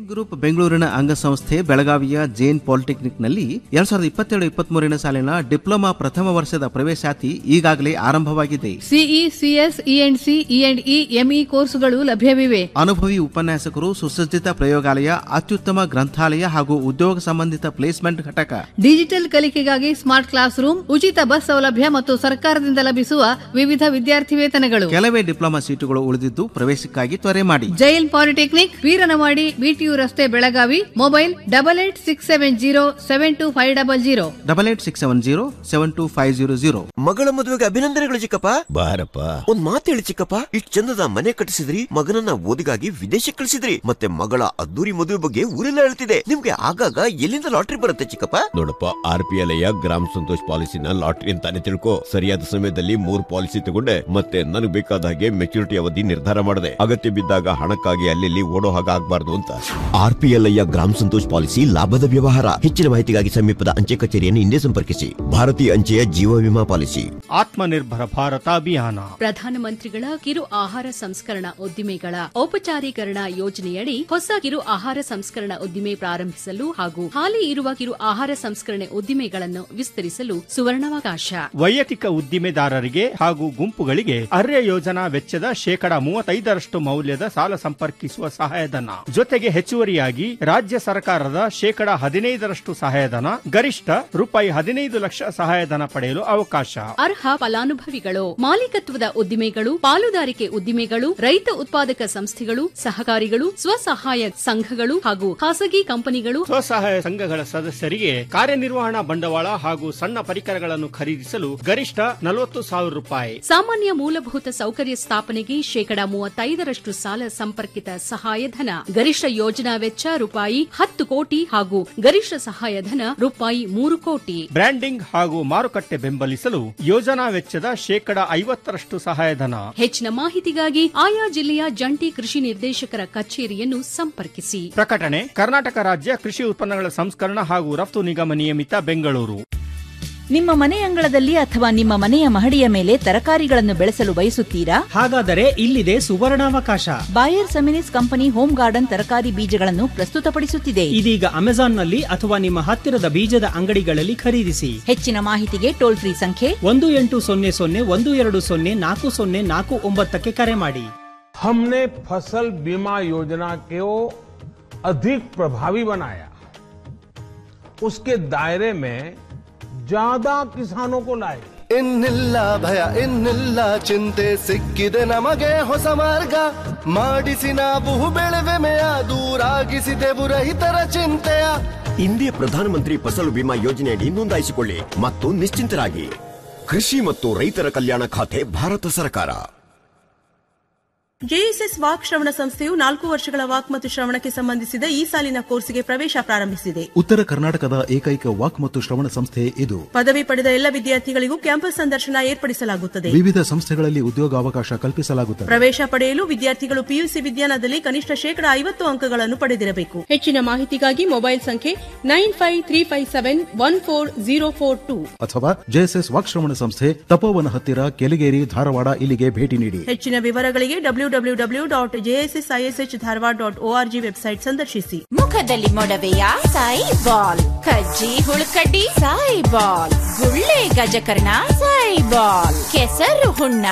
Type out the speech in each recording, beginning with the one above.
Group ಬೆಂಗಳೂರಿನ ಅಂಗಸಂಸ್ಥೆ ಬೆಳಗಾವಿಯ ಜೇನ್ ಪಾಲಿಟೆಕ್ನಿಕ್ನಲ್ಲಿ ಎರಡ್ ಸಾವಿರದ ಇಪ್ಪತ್ತೆರಡು ಇಪ್ಪತ್ಮೂರನೇ ಸಾಲಿನ ಡಿಪ್ಲೊಮಾ ಪ್ರಥಮ ವರ್ಷದ ಪ್ರವೇಶಾತಿ ಈಗಾಗಲೇ ಆರಂಭವಾಗಿದೆ CE CS E and C E and E ME ಕೋರ್ಸುಗಳು ಲಭ್ಯವಿವೆ ಅನುಭವಿ ಉಪನ್ಯಾಸಕರು ಸುಸಜ್ಜಿತ ಪ್ರಯೋಗಾಲಯ ಅತ್ಯುತ್ತಮ ಗ್ರಂಥಾಲಯ ಹಾಗೂ ಉದ್ಯೋಗ ಸಂಬಂಧಿತ ಪ್ಲೇಸ್ಮೆಂಟ್ ಘಟಕ ಡಿಜಿಟಲ್ ಕಲಿಕೆಗಾಗಿ ಸ್ಮಾರ್ಟ್ ಕ್ಲಾಸ್ ರೂಮ್ ಉಚಿತ ಬಸ್ ಸೌಲಭ್ಯ ಮತ್ತು ಸರ್ಕಾರದಿಂದ ಲಭಿಸುವ ವಿವಿಧ ವಿದ್ಯಾರ್ಥಿ ವೇತನಗಳು ಕೆಲವೇ ಡಿಪ್ಲೊಮಾ ಸೀಟುಗಳು ಉಳಿದಿದ್ದು ಪ್ರವೇಶಕ್ಕಾಗಿ ತ್ವರೆ ಮಾಡಿ ಜೈಲ್ ಪಾಲಿಟೆಕ್ನಿಕ್ ವೀರನವಾಡಿ ಬಿಟಿಯು ರಸ್ತೆ Belagavi mobile double eight six seven zero seven two five double zero double eight six seven zero seven two five zero zero ಮಗಳ ಮದುವೆಗೆ ಅಭಿನಂದನೆಗಳು ಚಿಕ್ಕಪ್ಪ ಬಾರಪ್ಪ ಒಂದ್ ಮಾತು ಹೇಳಿ ಚಿಕ್ಕಪ್ಪ ಇಷ್ಟ್ ಚಂದದ ಮನೆ ಕಟ್ಟಿಸಿದ್ರಿ ಮಗನನ್ನ ಓದಿಗಾಗಿ ವಿದೇಶಕ್ಕೆ ಕಳಿಸಿದ್ರಿ ಮತ್ತೆ ಮಗಳ ಅದ್ದೂರಿ ಮದುವೆ ಬಗ್ಗೆ ಊರೆಲ್ಲ ಹೇಳ್ತಿದೆ ನಿಮ್ಗೆ ಆಗಾಗ ಎಲ್ಲಿಂದ ಲಾಟ್ರಿ ಬರುತ್ತೆ ಚಿಕ್ಕಪ್ಪ ನೋಡಪ್ಪ ಆರ್ ಪಿ ಎಲ್ ಗ್ರಾಮ ಸಂತೋಷ್ ಪಾಲಿಸಿನ ಲಾಟ್ರಿ ಅಂತಾನೆ ತಿಳ್ಕೊ ಸರಿಯಾದ ಸಮಯದಲ್ಲಿ ಮೂರ್ ಪಾಲಿಸಿ ತಗೊಂಡೆ ಮತ್ತೆ ನನಗೆ ಬೇಕಾದ ಹಾಗೆ ಮೆಚುರಿಟಿ ಅವಧಿ ನಿರ್ಧಾರ ಮಾಡಿದೆ ಅಗತ್ಯ ಬಿದ್ದಾಗ ಹಣಕ್ಕಾಗಿ ಅಲ್ಲಿ ಓಡೋ ಹಾಗೆ ಆಗ್ಬಾರ್ದು ಅಂತ ಆರ್ ಪಿ ಎಲ್ ಐಯ ಗ್ರಾಮ ಸಂತೋಷ್ ಪಾಲಿಸಿ ಲಾಭದ ವ್ಯವಹಾರ ಹೆಚ್ಚಿನ ಮಾಹಿತಿಗಾಗಿ ಸಮೀಪದ ಅಂಚೆ ಕಚೇರಿಯನ್ನು ಹಿಂದೆ ಸಂಪರ್ಕಿಸಿ ಭಾರತೀಯ ಅಂಚೆಯ ಜೀವ ವಿಮಾ ಪಾಲಿಸಿ ಆತ್ಮನಿರ್ಭರ ಭಾರತ ಅಭಿಯಾನ ಪ್ರಧಾನಮಂತ್ರಿಗಳ ಕಿರು ಆಹಾರ ಸಂಸ್ಕರಣಾ ಉದ್ದಿಮೆಗಳ ಔಪಚಾರೀಕರಣ ಯೋಜನೆಯಡಿ ಹೊಸ ಕಿರು ಆಹಾರ ಸಂಸ್ಕರಣಾ ಉದ್ದಿಮೆ ಪ್ರಾರಂಭಿಸಲು ಹಾಗೂ ಹಾಲಿ ಇರುವ ಕಿರು ಆಹಾರ ಸಂಸ್ಕರಣೆ ಉದ್ದಿಮೆಗಳನ್ನು ವಿಸ್ತರಿಸಲು ಸುವರ್ಣಾವಕಾಶ ವೈಯಕ್ತಿಕ ಉದ್ದಿಮೆದಾರರಿಗೆ ಹಾಗೂ ಗುಂಪುಗಳಿಗೆ ಅರ್ಯ ಯೋಜನಾ ವೆಚ್ಚದ ಶೇಕಡ ಮೂವತ್ತೈದರಷ್ಟು ಮೌಲ್ಯದ ಸಾಲ ಸಂಪರ್ಕಿಸುವ ಸಹಾಯಧನ ಜೊತೆಗೆ ಹೆಚ್ಚುವರಿಯಾಗಿ ರಾಜ್ಯ ಸರ್ಕಾರದ ಶೇಕಡ ಹದಿನೈದರಷ್ಟು ಸಹಾಯಧನ ಗರಿಷ್ಠ ರೂಪಾಯಿ ಹದಿನೈದು ಲಕ್ಷ ಸಹಾಯಧನ ಪಡೆಯಲು ಅವಕಾಶ ಅರ್ಹ ಫಲಾನುಭವಿಗಳು ಮಾಲೀಕತ್ವದ ಉದ್ದಿಮೆಗಳು ಪಾಲುದಾರಿಕೆ ಉದ್ದಿಮೆಗಳು ರೈತ ಉತ್ಪಾದಕ ಸಂಸ್ಥೆಗಳು ಸಹಕಾರಿಗಳು ಸ್ವಸಹಾಯ ಸಂಘಗಳು ಹಾಗೂ ಖಾಸಗಿ ಕಂಪನಿಗಳು ಸ್ವಸಹಾಯ ಸಂಘಗಳ ಸದಸ್ಯರಿಗೆ ಕಾರ್ಯನಿರ್ವಹಣಾ ಬಂಡವಾಳ ಹಾಗೂ ಸಣ್ಣ ಪರಿಕರಗಳನ್ನು ಖರೀದಿಸಲು ಗರಿಷ್ಠ ನಲವತ್ತು ಸಾವಿರ ರೂಪಾಯಿ ಸಾಮಾನ್ಯ ಮೂಲಭೂತ ಸೌಕರ್ಯ ಸ್ಥಾಪನೆಗೆ ಶೇಕಡ ಮೂವತ್ತೈದರಷ್ಟು ಸಾಲ ಸಂಪರ್ಕಿತ ಸಹಾಯಧನ ಗರಿಷ್ಠ ಯೋಜನಾ ವೆಚ್ಚ ರೂಪಾಯಿ ಹತ್ತು ಕೋಟಿ ಹಾಗೂ ಗರಿಷ್ಠ ಸಹಾಯಧನ ರೂಪಾಯಿ ಮೂರು ಕೋಟಿ ಬ್ರ್ಯಾಂಡಿಂಗ್ ಹಾಗೂ ಮಾರುಕಟ್ಟೆ ಬೆಂಬಲಿಸಲು ಯೋಜನಾ ವೆಚ್ಚದ ಶೇಕಡ ಐವತ್ತರಷ್ಟು ಸಹಾಯಧನ ಹೆಚ್ಚಿನ ಮಾಹಿತಿಗಾಗಿ ಆಯಾ ಜಿಲ್ಲೆಯ ಜಂಟಿ ಕೃಷಿ ನಿರ್ದೇಶಕರ ಕಚೇರಿಯನ್ನು ಸಂಪರ್ಕಿಸಿ ಪ್ರಕಟಣೆ ಕರ್ನಾಟಕ ರಾಜ್ಯ ಕೃಷಿ ಉತ್ಪನ್ನಗಳ ಸಂಸ್ಕರಣ ಹಾಗೂ ರಫ್ತು ನಿಗಮ ನಿಯಮಿತ ಬೆಂಗಳೂರು ನಿಮ್ಮ ಮನೆ ಅಂಗಳದಲ್ಲಿ ಅಥವಾ ನಿಮ್ಮ ಮನೆಯ ಮಹಡಿಯ ಮೇಲೆ ತರಕಾರಿಗಳನ್ನು ಬೆಳೆಸಲು ಬಯಸುತ್ತೀರಾ ಹಾಗಾದರೆ ಇಲ್ಲಿದೆ ಸುವರ್ಣಾವಕಾಶ Bayer Seminis company home garden ತರಕಾರಿ ಬೀಜಗಳನ್ನು ಪ್ರಸ್ತುತಪಡಿಸುತ್ತಿದೆ ಇದೀಗ ಅಮೆಜಾನ್ನಲ್ಲಿ ಅಥವಾ ನಿಮ್ಮ ಹತ್ತಿರದ ಬೀಜದ ಅಂಗಡಿಗಳಲ್ಲಿ ಖರೀದಿಸಿ ಹೆಚ್ಚಿನ ಮಾಹಿತಿಗೆ ಟೋಲ್ ಫ್ರೀ ಸಂಖ್ಯೆ ಒಂದು ಎಂಟು ಸೊನ್ನೆ ಸೊನ್ನೆ ಒಂದು ಎರಡು ಸೊನ್ನೆ ನಾಲ್ಕು ಸೊನ್ನೆ ನಾಲ್ಕು ಒಂಬತ್ತಕ್ಕೆ ಕರೆ ಮಾಡಿ हमने फसल बीमा योजना को अधिक प्रभावी बनाया उसके दायरे में ज्यादा किसानों को लाए ಇನ್ನಿಲ್ಲ ಭಯ ಇನ್ನಿಲ್ಲ ಚಿಂತೆ ಸಿಕ್ಕಿದೆ ನಮಗೆ ಹೊಸ ಮಾರ್ಗ ಮಾಡಿಸಿ ನಾವು ಬೆಳೆವೆಮೆಯ ದೂರಾಗಿಸಿದೆವು ರೈತರ ಚಿಂತೆಯ ಇಂದಿಯ ಪ್ರಧಾನಮಂತ್ರಿ ಫಸಲು ಬಿಮಾ ಯೋಜನೆಯಡಿ ನೋಂದಾಯಿಸಿಕೊಳ್ಳಿ ಮತ್ತು ನಿಶ್ಚಿಂತರಾಗಿ ಕೃಷಿ ಮತ್ತು ರೈತರ ಕಲ್ಯಾಣ ಖಾತೆ ಭಾರತ ಸರ್ಕಾರ ಜೆಎಸ್ಎಸ್ ವಾಕ್ ಶ್ರವಣ ಸಂಸ್ಥೆಯು ನಾಲ್ಕು ವರ್ಷಗಳ ವಾಕ್ ಮತ್ತು ಶ್ರವಣಕ್ಕೆ ಸಂಬಂಧಿಸಿದ ಈ ಸಾಲಿನ ಕೋರ್ಸ್ಗೆ ಪ್ರವೇಶ ಪ್ರಾರಂಭಿಸಿದೆ ಉತ್ತರ ಕರ್ನಾಟಕದ ಏಕೈಕ ವಾಕ್ ಮತ್ತು ಶ್ರವಣ ಸಂಸ್ಥೆ ಇದು ಪದವಿ ಪಡೆದ ಎಲ್ಲ ವಿದ್ಯಾರ್ಥಿಗಳಿಗೂ ಕ್ಯಾಂಪಸ್ ಸಂದರ್ಶನ ಏರ್ಪಡಿಸಲಾಗುತ್ತದೆ ವಿವಿಧ ಸಂಸ್ಥೆಗಳಲ್ಲಿ ಉದ್ಯೋಗಾವಕಾಶ ಕಲ್ಪಿಸಲಾಗುತ್ತದೆ ಪ್ರವೇಶ ಪಡೆಯಲು ವಿದ್ಯಾರ್ಥಿಗಳು ಪಿಯುಸಿ ವಿಜ್ಞಾನದಲ್ಲಿ ಕನಿಷ್ಠ ಶೇಕಡ ಐವತ್ತು ಅಂಕಗಳನ್ನು ಪಡೆದಿರಬೇಕು ಹೆಚ್ಚಿನ ಮಾಹಿತಿಗಾಗಿ ಮೊಬೈಲ್ ಸಂಖ್ಯೆ nine five three five seven one four zero four two ಅಥವಾ ಜೆಎಸ್ಎಸ್ ವಾಕ್ ಶ್ರವಣ ಸಂಸ್ಥೆ ತಪೋವನ ಹತ್ತಿರ ಕೆಲಿಗೇರಿ ಧಾರವಾಡ ಇಲ್ಲಿಗೆ ಭೇಟಿ ನೀಡಿ ಹೆಚ್ಚಿನ ವಿವರಗಳಿಗೆ W W W dot JSS ISH Dharwad dot ORG website ಸಂದರ್ಶಿಸಿ ಮುಖದಲ್ಲಿ ಮೊಡವೆಯ ಸಾಯಿ ಬಾಲ್ ಕಜ್ಜಿ ಹುಳುಕಡ್ಡಿ ಸಾಯಿ ಬಾಲ್ ಗುಳ್ಳೆ ಗಜಕರ್ಣ ಸಾಯಿ ಬಾಲ್ ಕೆಸರು ಹುಣ್ಣ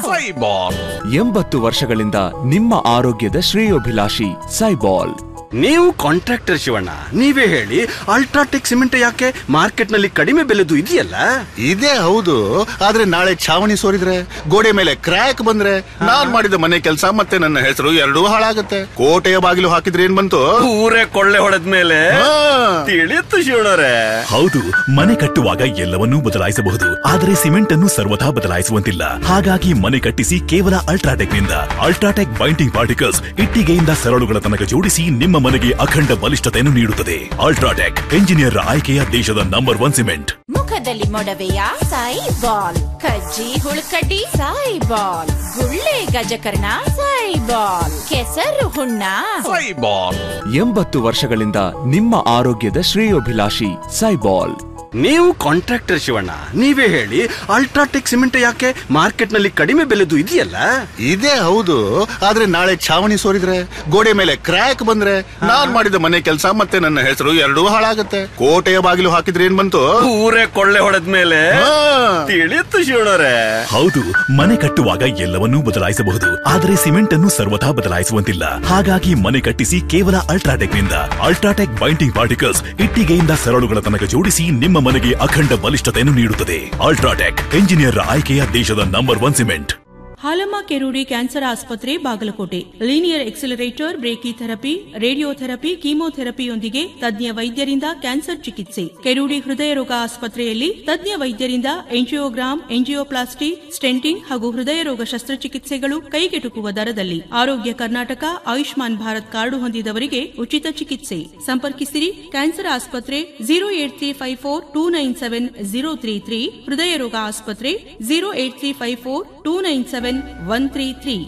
ಎಂಬತ್ತು ವರ್ಷಗಳಿಂದ ನಿಮ್ಮ ಆರೋಗ್ಯದ ಶ್ರೇಯೋಭಿಲಾಷಿ ಸೈಬಾಲ್ ನೀವು ಕಾಂಟ್ರಾಕ್ಟರ್ ಶಿವಣ್ಣ ನೀವೇ ಹೇಳಿ ಅಲ್ಟ್ರಾಟೆಕ್ ಸಿಮೆಂಟ್ ಯಾಕೆ ಮಾರ್ಕೆಟ್ ನಲ್ಲಿ ಕಡಿಮೆ ಬೆಲೆದು ಇದೆಯಲ್ಲ ಇದೇ ಹೌದು ಆದ್ರೆ ನಾಳೆ ಛಾವಣಿ ಸೋರಿದ್ರೆ ಗೋಡೆ ಮೇಲೆ ಕ್ರ್ಯಾಕ್ ಬಂದ್ರೆ ನಾನ್ ಮಾಡಿದ ಮನೆ ಕೆಲಸ ಮತ್ತೆ ನನ್ನ ಹೆಸರು ಎರಡೂ ಹಾಳಾಗತ್ತೆ ಕೋಟೆಯ ಬಾಗಿಲು ಹಾಕಿದ್ರೆ ಏನ್ ಬಂತು ಊರೇ ಕೊಳ್ಳೆ ಹೊಡೆದ ಮೇಲೆ ತಿಳಿಯುತ್ತು ಶಿವಣ್ಣರೇ ಹೌದು ಮನೆ ಕಟ್ಟುವಾಗ ಎಲ್ಲವನ್ನೂ ಬದಲಾಯಿಸಬಹುದು ಆದರೆ ಸಿಮೆಂಟ್ ಅನ್ನು ಸರ್ವಥಾ ಬದಲಾಯಿಸುವಂತಿಲ್ಲ ಹಾಗಾಗಿ ಮನೆ ಕಟ್ಟಿಸಿ ಕೇವಲ ಅಲ್ಟ್ರಾಟೆಕ್ ನಿಂದ ಅಲ್ಟ್ರಾಟೆಕ್ ಬೈಂಡಿಂಗ್ ಪಾರ್ಟಿಕಲ್ಸ್ ಇಟ್ಟಿಗೆಯಿಂದ ಸರಳುಗಳ ತನಕ ಜೋಡಿಸಿ ನಿಮ್ಮ ಮನೆಗೆ ಅಖಂಡ ಬಲಿಷ್ಠತೆಯನ್ನು ನೀಡುತ್ತದೆ ಅಲ್ಟ್ರಾಟೆಕ್ ಎಂಜಿನಿಯರ್ ಆಯ್ಕೆಯ ದೇಶದ ನಂಬರ್ ಒನ್ ಸಿಮೆಂಟ್ ಮುಖದಲ್ಲಿ ಮೊಡವೆಯ ಸಾಯಿ ಬಾಲ್ ಕಜ್ಜಿ ಹುಳುಕಡ್ಡಿ ಸಾಯಿ ಬಾಲ್ ಗುಳ್ಳೆ ಗಜಕರ್ಣ ಸಾಯಿ ಬಾಲ್ ಕೆಸರು ಹುಣ್ಣ ಎಂಬತ್ತು ವರ್ಷಗಳಿಂದ ನಿಮ್ಮ ಆರೋಗ್ಯದ ಶ್ರೇಯೋಭಿಲಾಷಿ ಸೈಬಾಲ್ ನೀವು ಕಾಂಟ್ರಾಕ್ಟರ್ ಶಿವಣ್ಣ ನೀವೇ ಹೇಳಿ ಅಲ್ಟ್ರಾಟೆಕ್ ಸಿಮೆಂಟ್ ಯಾಕೆ ಮಾರ್ಕೆಟ್ ನಲ್ಲಿ ಕಡಿಮೆ ಬೆಲೆದು ಇದೆಯಲ್ಲ ಇದೇ ಹೌದು ಆದ್ರೆ ನಾಳೆ ಛಾವಣಿ ಸೋರಿದ್ರೆ ಗೋಡೆ ಮೇಲೆ ಕ್ರ್ಯಾಕ್ ಬಂದ್ರೆ ನಾನ್ ಮಾಡಿದ ಮನೆ ಕೆಲಸ ಮತ್ತೆ ನನ್ನ ಹೆಸರು ಎರಡೂ ಹಾಳಾಗತ್ತೆ ಕೋಟೆಯ ಬಾಗಿಲು ಹಾಕಿದ್ರೆ ಏನ್ ಬಂತು ಊರೇ ಕೊಳ್ಳೆ ಹೊಡೆದ ಮೇಲೆ ಹಾ. ತಿಳಿಯುತ್ತು ಶಿವಣ್ಣರೇ ಹೌದು ಮನೆ ಕಟ್ಟುವಾಗ ಎಲ್ಲವನ್ನೂ ಬದಲಾಯಿಸಬಹುದು ಆದರೆ ಸಿಮೆಂಟ್ ಅನ್ನು ಸರ್ವಥಾ ಬದಲಾಯಿಸುವಂತಿಲ್ಲ ಹಾಗಾಗಿ ಮನೆ ಕಟ್ಟಿಸಿ ಕೇವಲ ಅಲ್ಟ್ರಾಟೆಕ್ ನಿಂದ ಅಲ್ಟ್ರಾಟೆಕ್ ಬೈಂಡಿಂಗ್ ಪಾರ್ಟಿಕಲ್ಸ್ ಇಟ್ಟಿಗೆಯಿಂದ ಸರಳುಗಳ ತನಕ ಜೋಡಿಸಿ ನಿಮ್ಮ ಮನೆಗೆ ಅಖಂಡ ಬಲಿಷ್ಠತೆಯನ್ನು ನೀಡುತ್ತದೆ ಅಲ್ಟ್ರಾಟೆಕ್ ಎಂಜಿನಿಯರ್ ಆಯ್ಕೆಯ ದೇಶದ number one cement Halamma Kerudi cancer ಆಸ್ಪತ್ರೆ Bagalkote linear accelerator brachytherapy radiotherapy ಕೀಮೋಥೆರಪಿಯೊಂದಿಗೆ ತಜ್ಞ ವೈದ್ಯರಿಂದ ಕ್ಯಾನ್ಸರ್ ಚಿಕಿತ್ಸೆ ಕೆರೂಡಿ ಹೃದಯ ರೋಗ ಆಸ್ಪತ್ರೆಯಲ್ಲಿ ತಜ್ಞ ವೈದ್ಯರಿಂದ ಎಂಜಿಯೋಗ್ರಾಮ್ ಎಂಜಿಯೋಪ್ಲಾಸ್ಟಿ ಸ್ಟೆಂಟಿಂಗ್ ಹಾಗೂ ಹೃದಯ ರೋಗ ಶಸ್ತ್ರಚಿಕಿತ್ಸೆಗಳು ಕೈಗೆಟುಕುವ ದರದಲ್ಲಿ ಆರೋಗ್ಯ ಕರ್ನಾಟಕ ಆಯುಷ್ಮಾನ್ ಭಾರತ್ ಕಾರ್ಡು ಹೊಂದಿದವರಿಗೆ ಉಚಿತ ಚಿಕಿತ್ಸೆ ಸಂಪರ್ಕಿಸಿರಿ ಕ್ಯಾನ್ಸರ್ ಆಸ್ಪತ್ರೆ zero eight three five four two nine seven zero three three ಹೃದಯ ರೋಗ ಆಸ್ಪತ್ರೆ zero eight three five four two nine seven one three three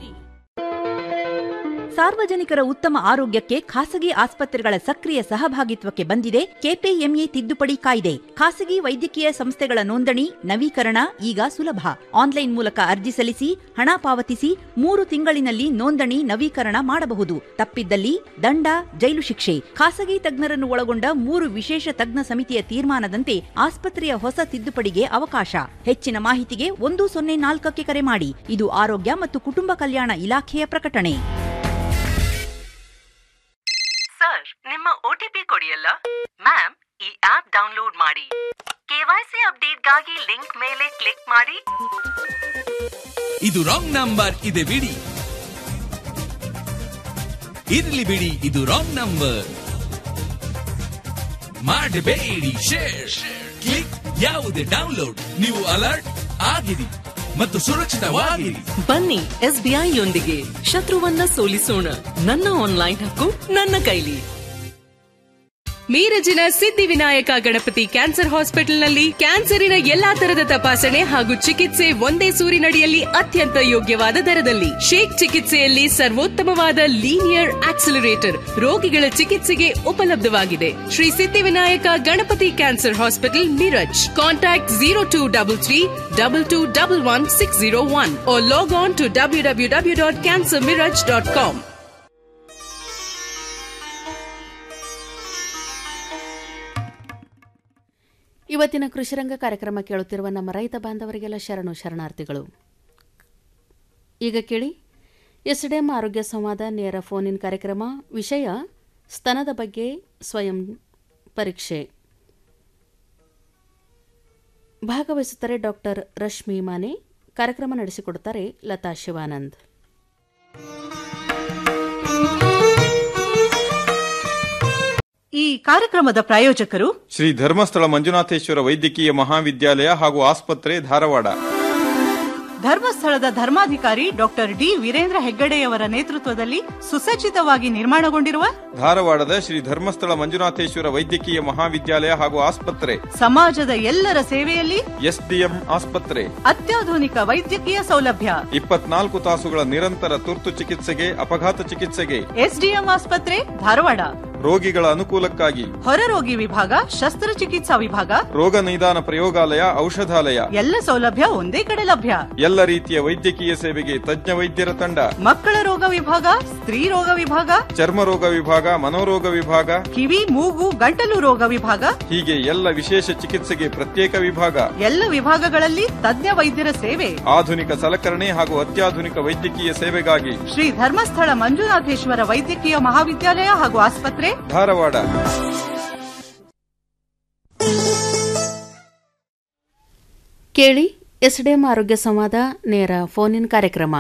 ಸಾರ್ವಜನಿಕರ ಉತ್ತಮ ಆರೋಗ್ಯಕ್ಕೆ ಖಾಸಗಿ ಆಸ್ಪತ್ರೆಗಳ ಸಕ್ರಿಯ ಸಹಭಾಗಿತ್ವಕ್ಕೆ ಬಂದಿದೆ ಕೆಪಿಎಂಇ ತಿದ್ದುಪಡಿ ಕಾಯ್ದೆ ಖಾಸಗಿ ವೈದ್ಯಕೀಯ ಸಂಸ್ಥೆಗಳ ನೋಂದಣಿ ನವೀಕರಣ ಈಗ ಸುಲಭ ಆನ್ಲೈನ್ ಮೂಲಕ ಅರ್ಜಿ ಸಲ್ಲಿಸಿ ಹಣ ಪಾವತಿಸಿ ಮೂರು ತಿಂಗಳಿನಲ್ಲಿ ನೋಂದಣಿ ನವೀಕರಣ ಮಾಡಬಹುದು ತಪ್ಪಿದ್ದಲ್ಲಿ ದಂಡ ಜೈಲು ಶಿಕ್ಷೆ ಖಾಸಗಿ ತಜ್ಞರನ್ನು ಒಳಗೊಂಡ ಮೂರು ವಿಶೇಷ ತಜ್ಞ ಸಮಿತಿಯ ತೀರ್ಮಾನದಂತೆ ಆಸ್ಪತ್ರೆಯ ಹೊಸ ತಿದ್ದುಪಡಿಗೆ ಅವಕಾಶ ಹೆಚ್ಚಿನ ಮಾಹಿತಿಗೆ ಒಂದು ಸೊನ್ನೆ ನಾಲ್ಕಕ್ಕೆ ಕರೆ ಮಾಡಿ ಇದು ಆರೋಗ್ಯ ಮತ್ತು ಕುಟುಂಬ ಕಲ್ಯಾಣ ಇಲಾಖೆಯ ಪ್ರಕಟಣೆ ಸರ್ ನಿಮ್ಮ ಒಟಿಪಿ ಕೊಡಿಯಲ್ಲ ಮ್ಯಾಮ್ ಈ ಆಪ್ ಡೌನ್ಲೋಡ್ ಮಾಡಿ ಕೆವೈಸಿ ಅಪ್ಡೇಟ್ಗಾಗಿ ಲಿಂಕ್ ಮೇಲೆ ಕ್ಲಿಕ್ ಮಾಡಿ ಇದು ರಾಂಗ್ ನಂಬರ್ ಇದೆ ಬಿಡಿ ಇರ್ಲಿ ಬಿಡಿ ಇದು ರಾಂಗ್ ನಂಬರ್ ಮಾಡಬೇಡಿ ಶೇರ್ ಕ್ಲಿಕ್ ಯಾವುದೇ ಡೌನ್ಲೋಡ್ ನೀವು ಅಲರ್ಟ್ ಆಗಿರಿ ಮತ್ತು ಸುರಕ್ಷಿತವಾಗಿರಿ ಬನ್ನಿ ಎಸ್ಬಿಐ ಯೊಂದಿಗೆ ಶತ್ರುವನ್ನ ಸೋಲಿಸೋಣ ನನ್ನ ಆನ್ಲೈನ್ ಹಕ್ಕು ನನ್ನ ಕೈಲಿ ಮೀರಜಿನ ಸಿದ್ಧಿವಿನಾಯಕ ಗಣಪತಿ ಕ್ಯಾನ್ಸರ್ ಹಾಸ್ಪಿಟಲ್ನಲ್ಲಿ ಕ್ಯಾನ್ಸರಿನ ಎಲ್ಲಾ ತರದ ತಪಾಸಣೆ ಹಾಗೂ ಚಿಕಿತ್ಸೆ ಒಂದೇ ಸೂರಿನಡಿಯಲ್ಲಿ ಅತ್ಯಂತ ಯೋಗ್ಯವಾದ ದರದಲ್ಲಿ ಶೇಕ್ ಚಿಕಿತ್ಸೆಯಲ್ಲಿ ಸರ್ವೋತ್ತಮವಾದ ಲೀನಿಯರ್ ಆಕ್ಸಿಲರೇಟರ್ ರೋಗಿಗಳ ಚಿಕಿತ್ಸೆಗೆ ಉಪಲಬ್ಧವಾಗಿದೆ Shri Siddhivinayak Ganapati cancer hospital Miraj contact zero two double three double two double one six zero one log on to W W W dot cancer Miraj dot com ಇವತ್ತಿನ ಕೃಷಿರಂಗ ಕಾರ್ಯಕ್ರಮ ಕೇಳುತ್ತಿರುವ ನಮ್ಮ ರೈತ ಬಾಂಧವರಿಗೆಲ್ಲ ಶರಣು ಶರಣಾರ್ಥಿಗಳು ಈಗ ಕೇಳಿ ಎಸ್ಡಿಎಂ ಆರೋಗ್ಯ ಸಂವಾದ ನೇರ ಫೋನ್ ಇನ್ ಕಾರ್ಯಕ್ರಮ ವಿಷಯ ಸ್ತನದ ಬಗ್ಗೆ ಸ್ವಯಂ ಪರೀಕ್ಷೆ ಭಾಗವಹಿಸುತ್ತಾರೆ ಡಾಕ್ಟರ್ ರಶ್ಮಿ ಮಾನೆ ಕಾರ್ಯಕ್ರಮ ನಡೆಸಿಕೊಡುತ್ತಾರೆ ಲತಾ ಶಿವಾನಂದ್ ಈ ಕಾರ್ಯಕ್ರಮದ ಪ್ರಾಯೋಜಕರು ಶ್ರೀ ಧರ್ಮಸ್ಥಳ ಮಂಜುನಾಥೇಶ್ವರ ವೈದ್ಯಕೀಯ ಮಹಾವಿದ್ಯಾಲಯ ಹಾಗೂ ಆಸ್ಪತ್ರೆ ಧಾರವಾಡ ಧರ್ಮಸ್ಥಳದ ಧರ್ಮಾಧಿಕಾರಿ ಡಾಕ್ಟರ್ ಡಿ ವೀರೇಂದ್ರ ಹೆಗ್ಗಡೆಯವರ ನೇತೃತ್ವದಲ್ಲಿ ಸುಸಜ್ಜಿತವಾಗಿ ನಿರ್ಮಾಣಗೊಂಡಿರುವ ಧಾರವಾಡದ ಶ್ರೀ ಧರ್ಮಸ್ಥಳ ಮಂಜುನಾಥೇಶ್ವರ ವೈದ್ಯಕೀಯ ಮಹಾವಿದ್ಯಾಲಯ ಹಾಗೂ ಆಸ್ಪತ್ರೆ ಸಮಾಜದ ಎಲ್ಲರ ಸೇವೆಯಲ್ಲಿ ಎಸ್ಡಿಎಂ ಆಸ್ಪತ್ರೆ ಅತ್ಯಾಧುನಿಕ ವೈದ್ಯಕೀಯ ಸೌಲಭ್ಯ ಇಪ್ಪತ್ನಾಲ್ಕು ತಾಸುಗಳ ನಿರಂತರ ತುರ್ತು ಚಿಕಿತ್ಸೆಗೆ ಅಪಘಾತ ಚಿಕಿತ್ಸೆಗೆ ಎಸ್ಡಿಎಂ ಆಸ್ಪತ್ರೆ ಧಾರವಾಡ ರೋಗಿಗಳ ಅನುಕೂಲಕ್ಕಾಗಿ ಹೊರರೋಗಿ ವಿಭಾಗ ಶಸ್ತ್ರಚಿಕಿತ್ಸಾ ವಿಭಾಗ ರೋಗ ನಿದಾನ ಪ್ರಯೋಗಾಲಯ ಔಷಧಾಲಯ ಎಲ್ಲ ಸೌಲಭ್ಯ ಒಂದೇ ಕಡೆ ಲಭ್ಯ ಎಲ್ಲ ರೀತಿಯ ವೈದ್ಯಕೀಯ ಸೇವೆಗೆ ತಜ್ಞ ವೈದ್ಯರ ತಂಡ ಮಕ್ಕಳ ರೋಗ ವಿಭಾಗ ಸ್ತ್ರೀ ರೋಗ ವಿಭಾಗ ಚರ್ಮ ರೋಗ ವಿಭಾಗ ಮನೋರೋಗ ವಿಭಾಗ ಕಿವಿ ಮೂಗು ಗಂಟಲು ರೋಗ ವಿಭಾಗ ಹೀಗೆ ಎಲ್ಲ ವಿಶೇಷ ಚಿಕಿತ್ಸೆಗೆ ಪ್ರತ್ಯೇಕ ವಿಭಾಗ ಎಲ್ಲ ವಿಭಾಗಗಳಲ್ಲಿ ತಜ್ಞ ವೈದ್ಯರ ಸೇವೆ ಆಧುನಿಕ ಸಲಕರಣೆ ಹಾಗೂ ಅತ್ಯಾಧುನಿಕ ವೈದ್ಯಕೀಯ ಸೇವೆಗಾಗಿ ಶ್ರೀ ಧರ್ಮಸ್ಥಳ ಮಂಜುನಾಥೇಶ್ವರ ವೈದ್ಯಕೀಯ ಮಹಾವಿದ್ಯಾಲಯ ಹಾಗೂ ಆಸ್ಪತ್ರೆ ಧಾರವಾಡ ಕೇಳಿ ಎಸ್ಡಿಎಂ ಆರೋಗ್ಯ ಸಂವಾದ ನೇರ ಫೋನ್ ಇನ್ ಕಾರ್ಯಕ್ರಮ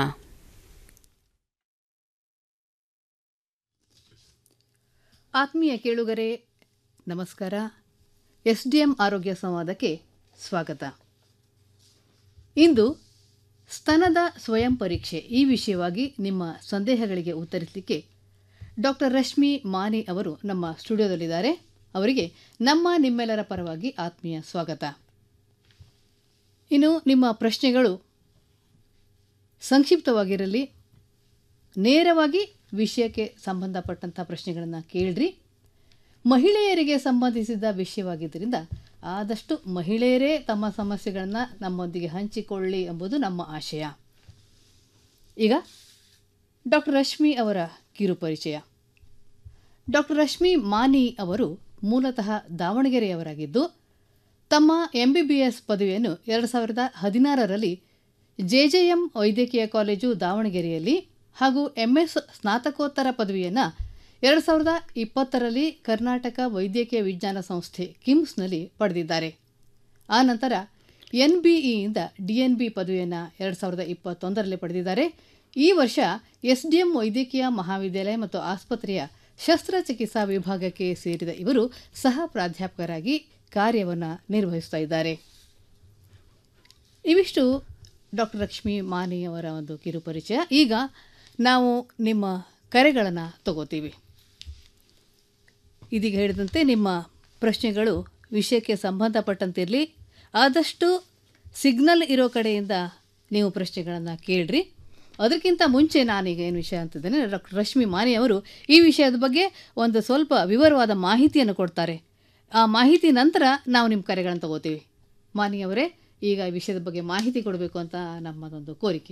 ಆತ್ಮೀಯ ಕೇಳುಗರೆ ನಮಸ್ಕಾರ ಎಸ್ ಡಿ ಎಂ ಆರೋಗ್ಯ ಸಂವಾದಕ್ಕೆ ಸ್ವಾಗತ ಇಂದು ಸ್ತನದ ಸ್ವಯಂ ಪರೀಕ್ಷೆ ಈ ವಿಷಯವಾಗಿ ನಿಮ್ಮ ಸಂದೇಹಗಳಿಗೆ ಉತ್ತರಿಸಲಿಕ್ಕೆ ಡಾಕ್ಟರ್ ರಶ್ಮಿ ಮಾನೆ ಅವರು ನಮ್ಮ ಸ್ಟುಡಿಯೋದಲ್ಲಿದ್ದಾರೆ ಅವರಿಗೆ ನಮ್ಮ ನಿಮ್ಮೆಲ್ಲರ ಪರವಾಗಿ ಆತ್ಮೀಯ ಸ್ವಾಗತ ಇನ್ನು ನಿಮ್ಮ ಪ್ರಶ್ನೆಗಳು ಸಂಕ್ಷಿಪ್ತವಾಗಿರಲಿ ನೇರವಾಗಿ ವಿಷಯಕ್ಕೆ ಸಂಬಂಧಪಟ್ಟಂಥ ಪ್ರಶ್ನೆಗಳನ್ನು ಕೇಳ್ರಿ ಮಹಿಳೆಯರಿಗೆ ಸಂಬಂಧಿಸಿದ ವಿಷಯವಾಗಿದ್ದರಿಂದ ಆದಷ್ಟು ಮಹಿಳೆಯರೇ ತಮ್ಮ ಸಮಸ್ಯೆಗಳನ್ನು ನಮ್ಮೊಂದಿಗೆ ಹಂಚಿಕೊಳ್ಳಿ ಎಂಬುದು ನಮ್ಮ ಆಶಯ ಈಗ ಡಾಕ್ಟರ್ ರಶ್ಮಿ ಅವರ ಕಿರು ಪರಿಚಯ ಡಾಕ್ಟರ್ ರಶ್ಮಿ ಮಾನಿ ಅವರು ಮೂಲತಃ ದಾವಣಗೆರೆಯವರಾಗಿದ್ದು ತಮ್ಮ ಎಂ ಬಿ ಬಿ ಎಸ್ ಪದವಿಯನ್ನು ಎರಡು ಸಾವಿರದ ಹದಿನಾರರಲ್ಲಿ ಜೆಜೆಎಂ ವೈದ್ಯಕೀಯ ಕಾಲೇಜು ದಾವಣಗೆರೆಯಲ್ಲಿ ಹಾಗೂ ಎಂಎಸ್ ಸ್ನಾತಕೋತ್ತರ ಪದವಿಯನ್ನು ಎರಡು ಸಾವಿರದ ಇಪ್ಪತ್ತರಲ್ಲಿ ಕರ್ನಾಟಕ ವೈದ್ಯಕೀಯ ವಿಜ್ಞಾನ ಸಂಸ್ಥೆ ಕಿಮ್ಸ್ನಲ್ಲಿ ಪಡೆದಿದ್ದಾರೆ ಆನಂತರ ಎನ್ ಬಿಇಯಿಂದ ಡಿ ಎನ್ ಬಿ ಪದವಿಯನ್ನು ಎರಡು ಸಾವಿರದ ಇಪ್ಪತ್ತೊಂದರಲ್ಲಿ ಪಡೆದಿದ್ದಾರೆ ಈ ವರ್ಷ ಎಸ್ ಡಿ ಎಂ ವೈದ್ಯಕೀಯ ಮಹಾವಿದ್ಯಾಲಯ ಮತ್ತು ಆಸ್ಪತ್ರೆಯ ಶಸ್ತ್ರಚಿಕಿತ್ಸಾ ವಿಭಾಗಕ್ಕೆ ಸೇರಿದ ಇವರು ಸಹ ಪ್ರಾಧ್ಯಾಪಕರಾಗಿ ಕಾರ್ಯವನ್ನು ನಿರ್ವಹಿಸ್ತಾ ಇದ್ದಾರೆ ಇವಿಷ್ಟು ಡಾಕ್ಟರ್ ಲಕ್ಷ್ಮೀ ಮಾನಿ ಅವರ ಒಂದು ಕಿರು ಪರಿಚಯ ಈಗ ನಾವು ನಿಮ್ಮ ಕರೆಗಳನ್ನು ತಗೋತೀವಿ ಇದೀಗ ಹೇಳಿದಂತೆ ನಿಮ್ಮ ಪ್ರಶ್ನೆಗಳು ವಿಷಯಕ್ಕೆ ಸಂಬಂಧಪಟ್ಟಂತಿರಲಿ ಆದಷ್ಟು ಸಿಗ್ನಲ್ ಇರೋ ಕಡೆಯಿಂದ ನೀವು ಪ್ರಶ್ನೆಗಳನ್ನು ಕೇಳ್ರಿ ಅದಕ್ಕಿಂತ ಮುಂಚೆ ನಾನೀಗ ಏನು ವಿಷಯ ಅಂತಿದ್ದೇನೆ ಡಾಕ್ಟರ್ ರಶ್ಮಿ ಮಾನಿ ಅವರು ಈ ವಿಷಯದ ಬಗ್ಗೆ ಒಂದು ಸ್ವಲ್ಪ ವಿವರವಾದ ಮಾಹಿತಿಯನ್ನು ಕೊಡ್ತಾರೆ ಆ ಮಾಹಿತಿ ನಂತರ ನಾವು ನಿಮ್ಮ ಕರೆಗಳನ್ನು ತಗೋತೀವಿ ಮಾನಿ ಅವರೇ ಈಗ ಈ ವಿಷಯದ ಬಗ್ಗೆ ಮಾಹಿತಿ ಕೊಡಬೇಕು ಅಂತ ನಮ್ಮದೊಂದು ಕೋರಿಕೆ